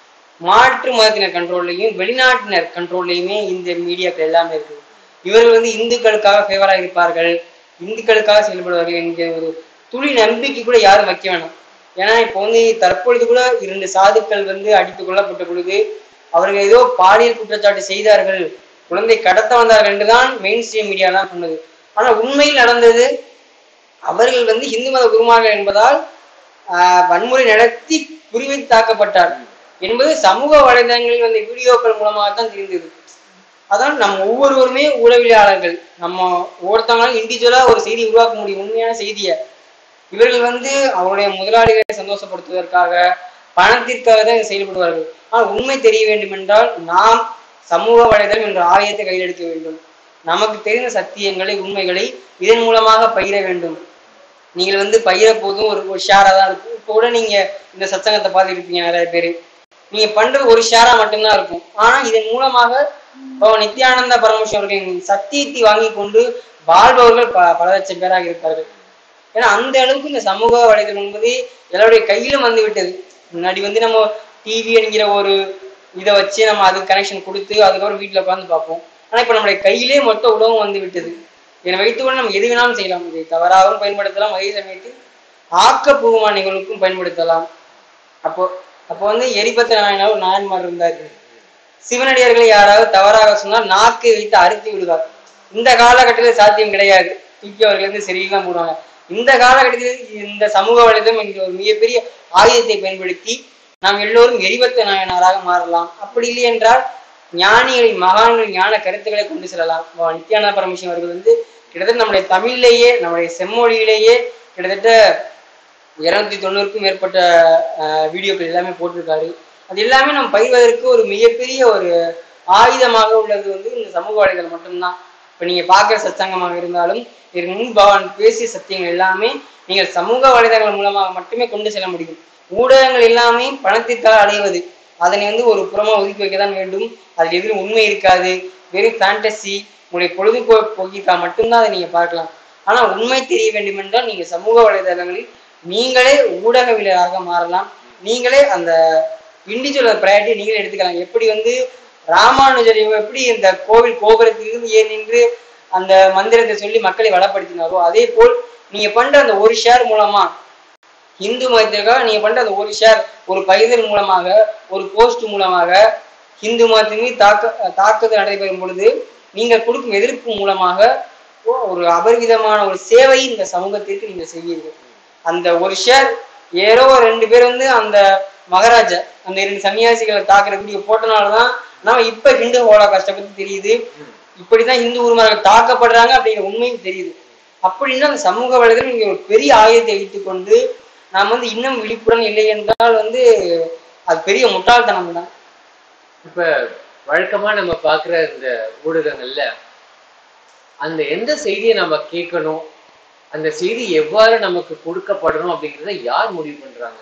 மாற்று மதத்தினர் கண்ட்ரோல்லையும் வெளிநாட்டினர் கண்ட்ரோல்லையுமே இந்த மீடியாக்கள் எல்லாமே இருக்குது இவர்கள் வந்து இந்துக்களுக்காக ஃபேவராக இருப்பார்கள் இந்துக்களுக்காக செயல்படுவார்கள் என்கிற ஒரு துளி நம்பிக்கை கூட யாரும் வைக்க வேணாம் ஏன்னா இப்போ வந்து தற்பொழுது கூட இரண்டு சாதுக்கள் வந்து அடித்துக் கொல்லப்பட்ட பொழுது அவர்கள் ஏதோ பாலியல் குற்றச்சாட்டு செய்தார்கள் குழந்தை கடத்த வந்தார்கள் என்றுதான் மெயின் ஸ்ட்ரீம் மீடியாலாம் சொன்னது ஆனா உண்மையில் நடந்தது அவர்கள் வந்து இந்து மத குருமார்கள் என்பதால் ஆஹ், வன்முறை நடத்தி குறிவைத்து தாக்கப்பட்டார் என்பது சமூக வலைதளங்களில் வந்த வீடியோக்கள் மூலமாக தான் தெரிந்தது அதான் நம்ம ஒவ்வொருவருமே ஊடகவியலாளர்கள் நம்ம ஒவ்வொருத்தவங்களும் இண்டிவிஜுவலா ஒரு செய்தி உருவாக்க முடியும் உண்மையான செய்தியை இவர்கள் வந்து அவருடைய முதலாளிகளை சந்தோஷப்படுத்துவதற்காக பணத்திற்காக தான் இதை செயல்படுவார்கள் ஆனால் உண்மை தெரிய வேண்டும் என்றால் நாம் சமூக வலைதளம் என்ற ஆலயத்தை கையில் எடுக்க வேண்டும் நமக்கு தெரிந்த சத்தியங்களை உண்மைகளை இதன் மூலமாக பகிர வேண்டும் நீங்கள் வந்து பயிர போதும் ஒரு ஒரு ஷேரா தான் இருக்கும் இப்போ கூட நீங்க இந்த சத்சங்கத்தை பார்த்துருப்பீங்க நிறைய பேர் நீங்க பண்றது ஒரு ஷேரா மட்டும்தான் இருக்கும் ஆனா இதன் மூலமாக இப்போ நித்யானந்த பரமேஸ்வரன் அவர்களின் சத்தியத்தை வாங்கி கொண்டு வாழ்பவர்கள் ப பல லட்சம் பேராக இருப்பார்கள் ஏன்னா அந்த அளவுக்கு இந்த சமூக வலைதளம் என்பது எல்லாருடைய கையிலும் வந்து விட்டது முன்னாடி வந்து நம்ம டிவி என்கிற ஒரு இதை வச்சு நம்ம அதுக்கு கனெக்ஷன் கொடுத்து அதுக்கப்புறம் வீட்டில் உட்காந்து பார்ப்போம் ஆனா இப்போ நம்மளுடைய கையிலே மொத்த உலகம் வந்து விட்டது இதனை வைத்துக்கொண்டு நம்ம எது வேணாலும் செய்யலாம் இதை தவறாகவும் பயன்படுத்தலாம் அதே சமயத்தில் ஆக்கப்பூர்வமான நிகழ்வுக்கும் பயன்படுத்தலாம் அப்போ அப்போ வந்து எரிபத்த நாயனார் ஒரு நாயன்மார் இருந்தார் சிவனடியார்களை யாராவது தவறாக சொன்னால் நாக்கை வைத்து அறுத்து விடுவார் இந்த காலகட்டத்தில் சாத்தியம் கிடையாது தூக்கி அவர்கள் வந்து சரியில்லாம் போடுவாங்க இந்த காலகட்டத்தில் இந்த சமூக வலைதளம் என்கிற ஒரு மிகப்பெரிய ஆயுதத்தை பயன்படுத்தி நாம் எல்லோரும் எரிபத்த நாயனாராக மாறலாம் அப்படி இல்லை என்றால் ஞானிகளின் மகான்களின் ஞான கருத்துக்களை கொண்டு செல்லலாம் இப்போ நித்யானந்த பரமேஸ்வரன் அவர்கள் வந்து கிட்டத்தட்ட நம்முடைய தமிழ்லேயே நம்முடைய செம்மொழியிலேயே கிட்டத்தட்ட இருநூத்தி தொண்ணூறுக்கும் மேற்பட்ட அஹ், வீடியோக்கள் எல்லாமே போட்டிருக்காரு அது எல்லாமே நம்ம பயிர்வதற்கு ஒரு மிகப்பெரிய ஒரு ஆயுதமாக உள்ளது வந்து இந்த சமூக வலைதளம் மட்டும்தான் இப்போ நீங்க பார்க்குற சத்சங்கமாக இருந்தாலும் இதற்கு முன் பகவான் பேசிய சத்தியங்கள் எல்லாமே நீங்கள் சமூக வலைதளங்கள் மூலமாக மட்டுமே கொண்டு செல்ல முடியும் ஊடகங்கள் எல்லாமே பணத்திற்காக அடைவது அதனை வந்து ஒரு புறமா ஒதுக்கி வைக்க தான் வேண்டும் அதில் எதிரும் உண்மை இருக்காது வெறும் ஃபேண்டசி உங்களுடைய பொழுதுபோக்கிற்காக மட்டும்தான் அதை நீங்க பார்க்கலாம் ஆனா உண்மை தெரிய வேண்டும் என்றால் நீங்க சமூக வலைதளங்களில் நீங்களே ஊடகவியலாளராக மாறலாம் நீங்களே அந்த இண்டிவிஜுவல் ப்ரையாரிட்டி நீங்களே எடுத்துக்கலாம் எப்படி வந்து ராமானுஜர் இவங்க எப்படி இந்த கோவில் கோபுரத்திலிருந்து ஏன் நின்று அந்த மந்திரத்தை சொல்லி மக்களை வளப்படுத்தினாரோ அதே போல் நீங்க பண்ற அந்த ஒரு ஷேர் மூலமா இந்து மதத்திற்காக நீங்க பண்ற அந்த ஒரு ஷேர் ஒரு பகிர்தல் மூலமாக ஒரு போஸ்ட் மூலமாக இந்து மதத்தின் மீது தாக்க தாக்குதல் நடைபெறும் பொழுது நீங்கள் கொடுக்கும் எதிர்ப்பு மூலமாக ஒரு அபரிவிதமான ஒரு சேவை இந்த சமூகத்திற்கு நீங்க செய்வீர்கள் அந்த ஒரு ஷேர் ஏதோ ஒரு ரெண்டு பேர் வந்து அந்த மகாராஜா அந்த இரண்டு சன்னியாசிகளை தாக்குற வீடியோ போட்டனாலதான் நம்ம இப்ப ஹிந்து ஹோலா கஷ்டப்பட்டு தெரியுது இப்படிதான் இந்து உரிமையாளர்கள் தாக்கப்படுறாங்க அப்படிங்கிற உண்மையும் தெரியுது அப்படின்னா அந்த சமூக வலைதளம் நீங்க ஒரு பெரிய ஆயுதத்தை வைத்துக்கொண்டு நாம் வந்து இன்னும் விழிப்புடன் இல்லை என்றால் வந்து அது பெரிய முட்டாள்தனம் தான் இப்ப வழக்கமா நம்ம பார்க்குற இந்த ஊடகங்கள்ல அந்த எந்த செய்தியை நம்ம கேட்கணும் அந்த செய்தி எவ்வாறு நமக்கு கொடுக்கப்படணும் அப்படிங்கிறத யார் முடிவு பண்றாங்க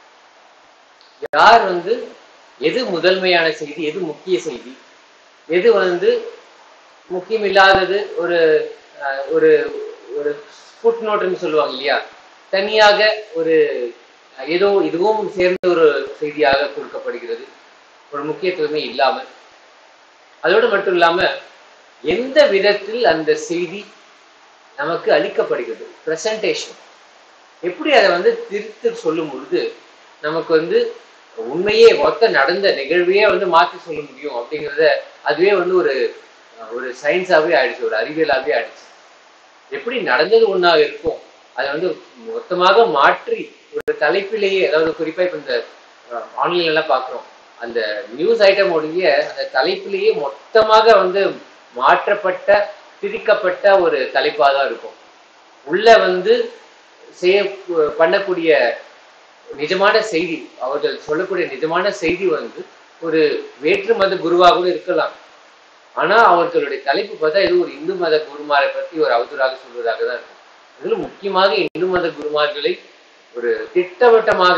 யார் வந்து எது முதன்மையான செய்தி எது முக்கிய செய்தி எது வந்து முக்கியமில்லாதது ஒரு அஹ், ஒரு ஒரு ஃபுட் நோட்டுன்னு சொல்லுவாங்க இல்லையா தனியாக ஒரு அஹ், ஏதோ இதுவும் சேர்ந்த ஒரு செய்தியாக கொடுக்கப்படுகிறது ஒரு முக்கியத்துவமே இல்லாமல் அதோடு மட்டும் இல்லாம எந்த விதத்தில் அந்த செய்தி நமக்கு அளிக்கப்படுகிறது பிரசன்டேஷன் எப்படி அதை வந்து திருத்து சொல்லும் பொழுது நமக்கு வந்து உண்மையே மொத்த நடந்த நிகழ்வையே வந்து மாற்றி சொல்ல முடியும் அப்படிங்கிறத அதுவே வந்து ஒரு அஹ், ஒரு சயின்ஸாவே ஆயிடுச்சு ஒரு அறிவியலாவே ஆயிடுச்சு எப்படி நடந்தது ஒண்ணாக இருக்கும் அதை வந்து மொத்தமாக மாற்றி ஒரு தலைப்பிலேயே அதாவது குறிப்பா இப்ப இந்த ஆன்லைன்ல எல்லாம் பாக்குறோம் அந்த நியூஸ் ஐட்டம் ஒழிய அந்த தலைப்பிலேயே மொத்தமாக வந்து மாற்றப்பட்ட திரிக்கப்பட்ட ஒரு தலைப்பா தான் இருக்கும் உள்ள வந்து செய்ய பண்ணக்கூடிய நிஜமான செய்தி அவர்கள் சொல்லக்கூடிய நிஜமான செய்தி வந்து ஒரு வேற்று மத குருவாக கூட இருக்கலாம் ஆனா அவர்களுடைய தலைப்பு பார்த்தா இது ஒரு இந்து மத குருமாரை பத்தி ஒரு அவதூறாக சொல்வதாக தான் இருக்கும் இதுல முக்கியமாக இந்து மத குருமார்களை ஒரு திட்டவட்டமாக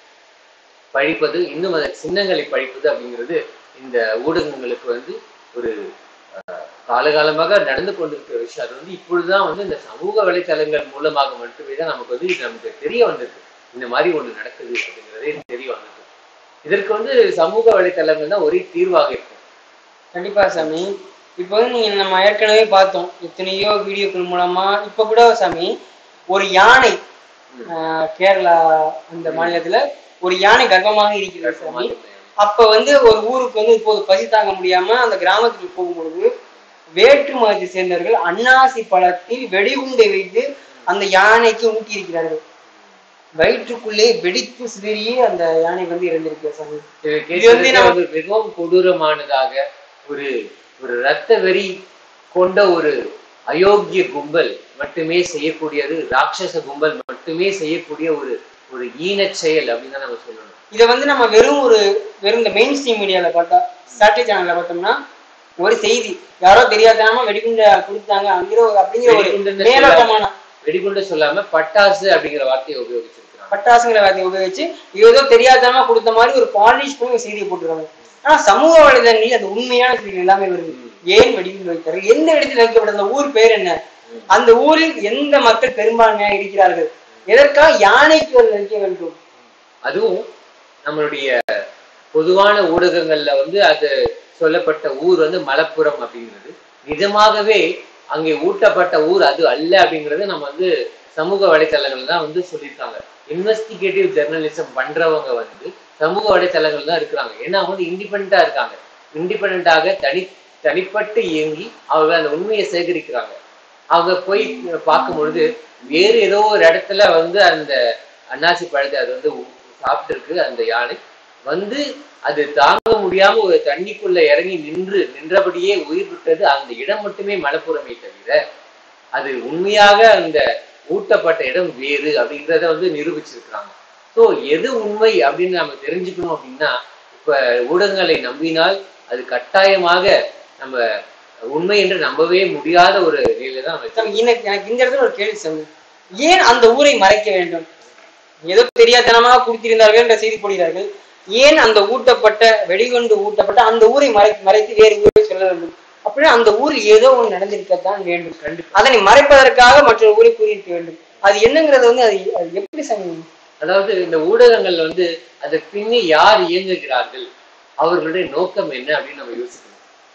பழிப்பது இந்து மத சின்னங்களை பழிப்பது அப்படிங்கிறது இந்த ஊடகங்களுக்கு வந்து ஒரு அஹ், காலகாலமாக நடந்து கொண்டிருக்கிற விஷயம் அது வந்து இப்பொழுதுதான் வந்து இந்த சமூக வலைத்தளங்கள் மூலமாக மட்டுமே தான் நமக்கு வந்து இது நமக்கு தெரிய வந்திருக்கு இந்த மாதிரி ஒண்ணு நடக்குது அப்படிங்கிறதே தெரிய வந்திருக்கு இதற்கு வந்து சமூக வலைத்தளங்கள் தான் ஒரே தீர்வாக இருக்கும் கண்டிப்பா சாமி இப்போ வந்து நீங்க நம்ம ஏற்கனவே பார்த்தோம் எத்தனையோ வீடியோக்கள் மூலமா இப்ப கூட சாமி ஒரு யானை ஆஹ், கேரளா அந்த மாநிலத்துல ஒரு யானை கர்ப்பமாக இருக்கிறது சாமி அப்ப வந்து ஒரு ஊருக்கு வந்து இப்போது பசி தாங்க முடியாம அந்த கிராமத்துக்கு போகும்பொழுது வேற்று மதத்தை சேர்ந்தவர்கள் அன்னாசி பழத்தில் வெடிகுண்டை வைத்து அந்த யானைக்கு ஊட்டி இருக்கிறார்கள் வயிற்றுக்குள்ளே வெடித்து சிதறி அந்த யானை வந்து இறந்திருக்கு சாமி இது இது வந்து கேட்கறதுக்கே நம்ம- வந்து மிகவும் கொடூரமானதாக ஒரு ஒரு ரத்த வெறி கொண்ட ஒரு அயோக்கிய கும்பல் மட்டுமே செய்யக்கூடியது ராட்சச கும்பல் மட்டுமே செய்யக்கூடிய ஒரு ஒரு ஈனச் செயல் அப்படின்னு தான் நம்ம சொல்லணும் இதை வந்து நம்ம வெறும் ஒரு வெறும் இந்த மெயின் ஸ்ட்ரீம் மீடியால பார்த்தா சேட்டலைட் சேனல்ல பார்த்தோம்னா ஒரு செய்தி யாரோ தெரியாதனமா வெடிகுண்ட கொடுத்தாங்க அங்கிற ஒரு அப்படிங்கிற ஒரு வெடிகுண்டுன்னு மேலோட்டமான வெடிகுண்டு சொல்லாம பட்டாசு அப்படிங்கிற வார்த்தையை உபயோகிச்சிருக்கிறாங்க பட்டாசுங்கிற வார்த்தையை உபயோகிச்சு ஏதோ தெரியாதனமா கொடுத்த மாதிரி ஒரு பாலிஷ் பண்ணி ஒரு செய்தியை போட்டுருக்காங்க ஆனா சமூக வலைதளங்களில் அந்த உண்மையான செய்தி எல்லாமே வருது ஏன் வெடிகுண்டு வைத்தார்கள் எந்த இடத்தில் வைக்கப்பட்ட அந்த ஊர் பேர் என்ன அந்த ஊரில் எந்த மக்கள் பெரும்பான்மையாக இருக்கிறார்கள் எதற்காக யானைக்கு ஒரு வைக்க வேண்டும் அதுவும் நம்மளுடைய பொதுவான ஊடகங்கள்ல வந்து அது சொல்லப்பட்ட ஊர் வந்து மலப்புரம் அப்படிங்கிறது நிஜமாகவே அங்கே ஊட்டப்பட்ட ஊர் அது அல்ல அப்படிங்கறது நம்ம வந்து சமூக வலைத்தளங்கள் தான் வந்து சொல்லியிருக்காங்க இன்வெஸ்டிகேட்டிவ் ஜெர்னலிசம் பண்றவங்க வந்து சமூக வலைத்தளங்கள் தான் இருக்கிறாங்க ஏன்னா அவங்க வந்து இண்டிபெண்டா இருக்காங்க இண்டிபெண்டாக தனி தனிப்பட்டு இயங்கி அவங்க அந்த உண்மையை சேகரிக்கிறாங்க அவங்க போய் பார்க்கும் பொழுது வேறு ஏதோ ஒரு இடத்துல வந்து அந்த அன்னாசி பழத்தை அது வந்து சாப்பிட்டு இருக்கு அந்த யானை வந்து அது தாங்க முடியாம ஒரு தண்ணிக்குள்ள இறங்கி நின்று நின்றபடியே உயிர் விட்டது அந்த இடம் மட்டுமே மலப்புறமே தவிர அது உண்மையாக அந்த ஊட்டப்பட்ட இடம் வேறு அப்படின்றத வந்து நிரூபிச்சிருக்கிறாங்க ஸோ எது உண்மை அப்படின்னு நம்ம தெரிஞ்சுக்கணும் அப்படின்னா இப்ப ஊடகங்களை நம்பினால் அது கட்டாயமாக நம்ம உண்மை என்று நம்பவே முடியாத ஒரு நிலையில தான் நம்ம சாமி, எனக்கு எனக்கு இந்த இடத்துல ஒரு கேள்வி சாமி ஏன் அந்த ஊரை மறைக்க வேண்டும் ஏதோ தெரியாதனமாக கொடுத்திருந்தார்கள் என்ற செய்தி போடுகிறார்கள் ஏன் அந்த ஊட்டப்பட்ட வெடிகுண்டு ஊட்டப்பட்ட அந்த ஊரை மறை மறைத்து வேறு ஊரை சொல்ல வேண்டும் அப்படின்னா அந்த ஊரில் ஏதோ ஒன்று நடந்திருக்கத்தான் வேண்டும் கண்டிப்பா அதனை மறைப்பதற்காக மற்றொரு ஊரை கூறியிருக்க வேண்டும் அது என்னங்கிறது வந்து அது அது எப்படி சாமி அதாவது இந்த ஊடகங்கள்ல வந்து அதை பின்னி யார் இயங்குகிறார்கள் அவர்களுடைய நோக்கம் என்ன அப்படின்னு நம்ம யோசிக்கணும்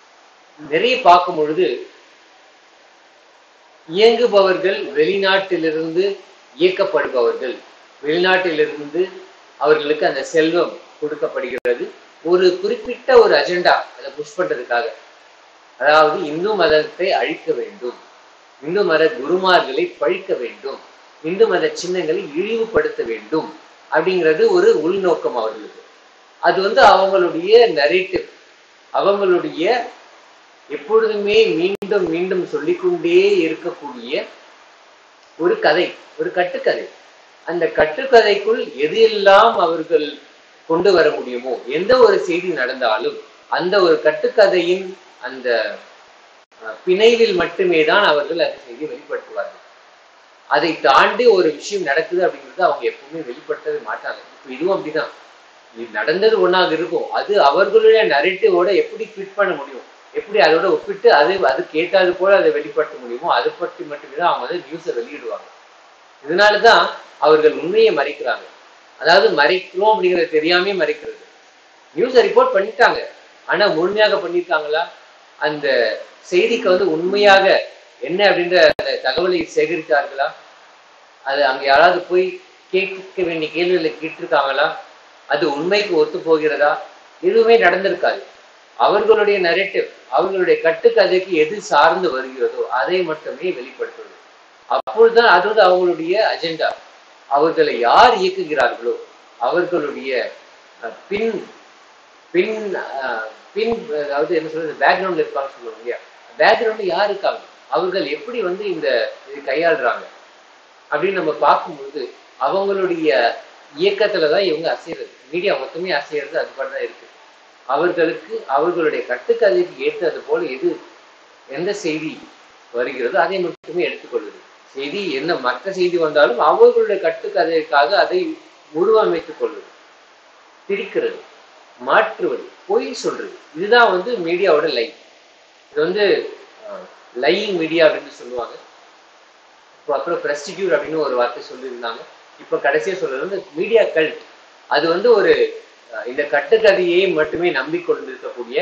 நிறைய பார்க்கும் பொழுது இயங்குபவர்கள் வெளிநாட்டிலிருந்து இயக்கப்படுபவர்கள் வெளிநாட்டிலிருந்து அவர்களுக்கு அந்த செல்வம் கொடுக்கப்படுகிறது ஒரு குறிப்பிட்ட ஒரு அஜெண்டா அதை புஷ் பண்றதுக்காக அதாவது இந்து மதத்தை அழிக்க வேண்டும் இந்து மத குருமார்களை பழிக்க வேண்டும் இந்து மத சின்னங்களை இழிவுபடுத்த வேண்டும் அப்படிங்கிறது ஒரு உள்நோக்கம் அவர்களுக்கு அது வந்து அவங்களுடைய நரேட்டிவ் அவங்களுடைய எப்பொழுதுமே மீண்டும் மீண்டும் சொல்லிக்கொண்டே இருக்கக்கூடிய ஒரு கதை ஒரு கட்டுக்கதை அந்த கட்டுக்கதைக்குள் எது எல்லாம் அவர்கள் கொண்டு வர முடியுமோ எந்த ஒரு செய்தி நடந்தாலும் அந்த ஒரு கட்டுக்கதையின் அந்த அஹ், பிணைவில் மட்டுமே தான் அவர்கள் அந்த செய்தியை வெளிப்படுத்துவார்கள் அதை தாண்டி ஒரு விஷயம் நடக்குது அப்படிங்கிறது அவங்க எப்பவுமே வெளிப்படுத்தவே மாட்டாங்க இப்போ இதுவும் அப்படிதான் இது நடந்தது ஒண்ணாக இருக்கும் அது அவர்களுடைய நரேட்டிவோட எப்படி ஃபிட் பண்ண முடியும் எப்படி அதோட ஒப்பிட்டு அது அது கேட்டாது போல அதை வெளிப்படுத்த முடியுமோ அதை பற்றி மட்டுமே தான் அவங்க வந்து நியூஸை வெளியிடுவாங்க இதனாலதான் அவர்கள் உண்மையை மறைக்கிறாங்க அதாவது மறைக்கிறோம் அப்படிங்கறது தெரியாமே மறைக்கிறது நியூஸை ரிப்போர்ட் பண்ணிட்டாங்க ஆனா முழுமையாக பண்ணியிருக்காங்களா அந்த செய்திக்கு வந்து உண்மையாக என்ன அப்படின்ற அந்த தகவலை சேகரித்தார்களா அது அங்க யாராவது போய் கேட்க வேண்டிய கேள்விகளை கேட்டிருக்காங்களா அது உண்மைக்கு ஒத்து போகிறதா எதுவுமே நடந்திருக்காது அவர்களுடைய நரேட்டிவ் அவர்களுடைய கட்டுக்கதைக்கு எது சார்ந்து வருகிறதோ அதை மட்டுமே வெளிப்படுத்துவது அப்பொழுதுதான் அது வந்து அவங்களுடைய அஜெண்டா அவர்களை யார் இயக்குகிறார்களோ அவர்களுடைய அஹ், பின் பின் அஹ், பின் அதாவது என்ன சொல்றது பேக்ரவுண்ட்ல இருப்பாங்க சொல்லுவாங்க இல்லையா பேக்ரவுண்ட்ல யார் இருக்காங்க அவர்கள் எப்படி வந்து இந்த இதை கையாளுறாங்க அப்படின்னு நம்ம பார்க்கும்போது அவங்களுடைய இயக்கத்துல தான் இவங்க அசைறது மீடியா மொத்தமே அசைறது அது மாதிரி தான் இருக்கு அவர்களுக்கு அவர்களுடைய கட்டுக்கதைக்கு ஏற்றது போல எது எந்த செய்தி வருகிறதோ அதை மட்டுமே எடுத்துக்கொள்வது செய்தி என்ன மற்ற செய்தி வந்தாலும் அவர்களுடைய கட்டுக்கதைக்காக அதை உருவமைத்துக் கொள்வது திரிக்கிறது மாற்றுவது பொய் சொல்றது இதுதான் வந்து மீடியாவோட லை இது வந்து லையிங் மீடியா அப்படின்னு சொல்லுவாங்க இப்போ அப்புறம் பிரஸ்டிடியூட் அப்படின்னு ஒரு வார்த்தை சொல்லியிருந்தாங்க இப்போ கடைசியா சொல்றது வந்து மீடியா கல்ட் அது வந்து ஒரு அஹ், இந்த கட்டுக்கதையை மட்டுமே நம்பிக்கொண்டிருக்கக்கூடிய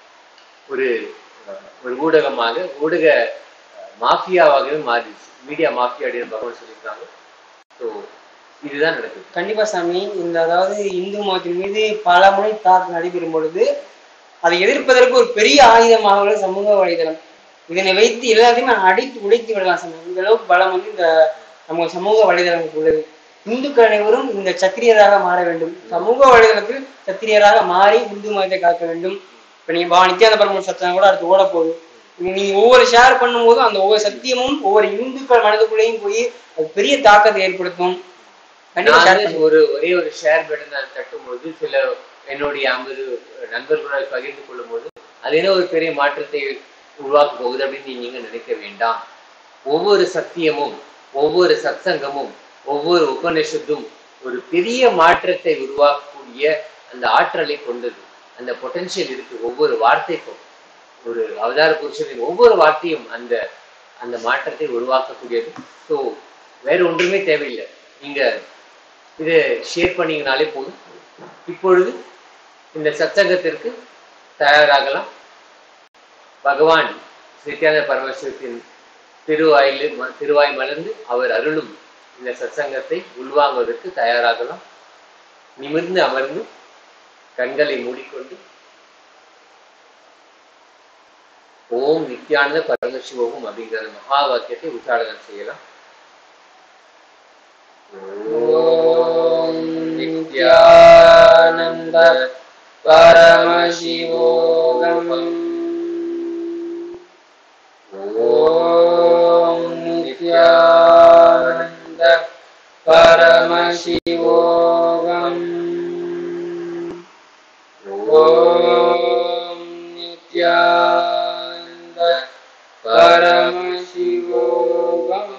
ஒரு அஹ், ஒரு ஊடகமாக ஊடக அஹ், மாஃபியாவாகவே மாறிடுச்சு மீடியா மாஃபியா அப்படின்னு பகவான் சொல்லியிருக்காங்க ஸோ இதுதான் நடக்குது கண்டிப்பா சாமி இந்த அதாவது இந்து மதத்தின் மீது பல முறை தாக்கு நடைபெறும் பொழுது அதை எதிர்ப்பதற்கு ஒரு பெரிய ஆயுதமாக உள்ள சமூக வலைதளம் இதனை வைத்து எல்லாத்தையுமே அடித்து உடைத்து விடலாம் சாமி இந்த அளவுக்கு பலம் வந்து இந்த நம்ம சமூக வலைதளங்களுக்கு உள்ளது இந்துக்கள் அனைவரும் இந்த சத்திரியராக மாற வேண்டும் சமூக வலைதளத்தில் சத்திரியராக மாறி இந்து மதத்தை காக்க வேண்டும் இப்ப நீங்க பா நித்யானந்த பரமன் சத்தம் கூட அடுத்து ஓட போகுது நீ- நீங்க ஒவ்வொரு ஷேர் பண்ணும்போதும் அந்த ஒவ்வொரு சத்தியமும் ஒவ்வொரு இந்துக்கள் மனதுக்குள்ளேயும் போய் அது பெரிய தாக்கத்தை ஏற்படுத்தும் கண்டிப்பா நான் share வந்து பண்ணுங்க. ஒரு ஒரே ஒரு ஷேர் பட்டன் நான் தட்டும்போது சில என்னுடைய ஐம்பது நண்பர்களுடன் பகிர்ந்து கொள்ளும்போது அது என்ன ஒரு பெரிய மாற்றத்தை உருவாக்க போகுது அப்படின்னு நீங்க நினைக்க வேண்டாம் ஒவ்வொரு சத்தியமும் ஒவ்வொரு சத்சங்கமும் ஒவ்வொரு உபனிஷத்தும் ஒரு பெரிய மாற்றத்தை உருவாக்கக்கூடிய அந்த ஆற்றலை கொண்டது அந்த பொட்டன்ஷியல் இருக்கு ஒவ்வொரு வார்த்தைக்கும் ஒரு அவதார புருஷனின் ஒவ்வொரு வார்த்தையும் அந்த அந்த மாற்றத்தை உருவாக்கக்கூடியது ஸோ வேற ஒன்றுமே தேவையில்லை நீங்க இதை ஷேர் பண்ணீங்கனாலே போதும் இப்பொழுது இந்த சத்சங்கத்திற்கு தயாராகலாம் பகவான் நித்யானந்த பரமேஸ்வரத்தின் திருவாயில் ம- திருவாய் மலர்ந்து அவர் அருளும் இந்த சத்சங்கத்தை உள்வாங்குவதற்கு தயாராகலாம் நிமிர்ந்து அமர்ந்து கண்களை மூடிக்கொண்டு ஓம் நித்யானந்த பரமசிவோகம் அப்படிங்கிற அந்த மகா வாக்கியத்தை உச்சாரணம் செய்யலாம் ஓம் நித்யானந்த பரமசிவோகம் ஓம் நித்யானந்த பரமசிவோகம் ஓம் Nityananda பரமசிவோகம்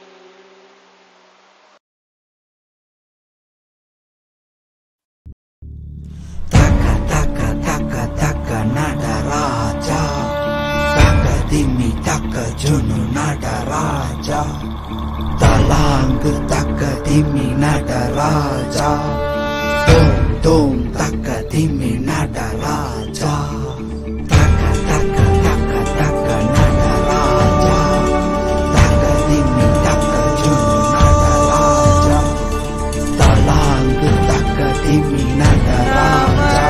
Taka taka taka taka nada raja Taka dimi taka junu nada raja Talang taka dimi nada raja Dom dom taka dimi nada raja Taka taka taka taka nada raja Taka dimi taka junu nada raja Talang taka dimi nada raja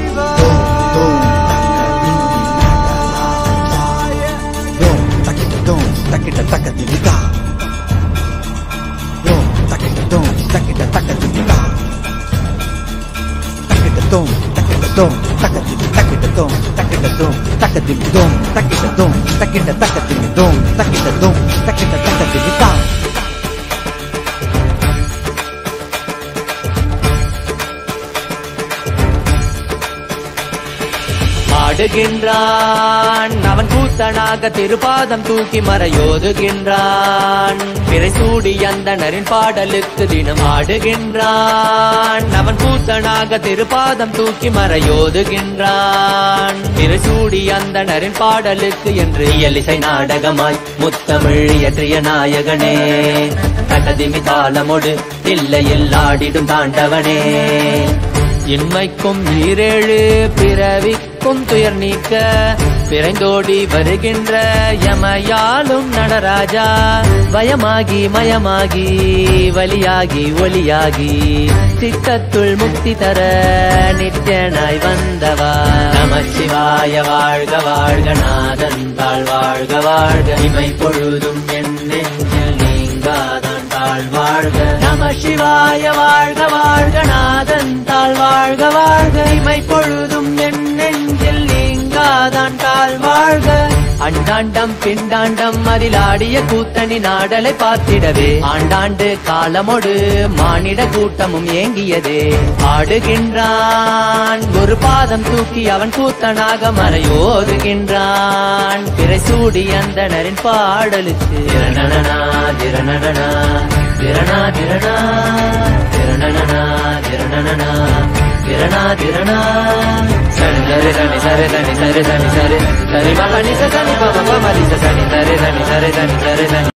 Dom dom taka dimi nada raja Dom taki dum, takita taka dimita. Dum, takita dum, takita taka dimita. Takita dum, takita dum, taka dim, takita dum, takita dum, taka dim dum, takita dum, takita taka dim dum, takita dum, takita taka dimita. ஆடுகின்றான் அவன் கூத்தனாக திருப்பாதம் தூக்கி மறையோதுகின்றான் பிறை சூடி அந்தணரின் பாடலுக்கு தினம் ஆடுகின்றான் அவன் கூத்தனாக திருப்பாதம் தூக்கி மறையோதுகின்றான் பிறை சூடி அந்தணரின் பாடலுக்கு என்று இயலிசை நாடகமாய் முத்தமிழ் இயற்றிய நாயகனே தகதிமி தாளமொடு இல்லையில் ஆடிடும் தாண்டவனே இன்மைக்கும் ஈரேழு பிறவிக்கும் துயர் நீக்க பிறந்தோடி வருகின்ற யமயாலும் நடராஜா பயமாகி மயமாகி வலியாகி ஒளியாகி சித்தத்துள் முக்தி தர நித்தியனாய் வந்தவா நமச்சிவாய வாழ்க வாழ்க நாதன் தாழ் வாழ்க வாழ்க இமை பொழுதும் என் நெஞ்சில் நீங்காதான் தாழ் வாழ்க நம சிவாய வாழ்க வாழ்க நாதன் தாழ் வாழ்க வாழ்க இமை பொழுதும் என் நெஞ்சில் நீங்காதான் தாழ் வாழ்க அண்டாண்டம் பிண்டாண்டம் அதில் ஆடிய கூத்தணி நாடலை பார்த்திடவே ஆண்டாண்டு காலமொடு மானிட கூட்டமும் ஏங்கியதே ஆடுகின்றான் ஒரு பாதம் தூக்கி அவன் கூத்தனாக மறையோதுகின்றான் பிறை சூடி அந்தணரின் பாடலுக்கு திரணனா திரணனா திரணா திரணா திரணனா திரணனா திரணா திரணா சரி சரி சனி சரி சனி சரி சனி சரி சரி மகனி சனி பம பமரி சனி சரி சனி சரி சனி சரி சனி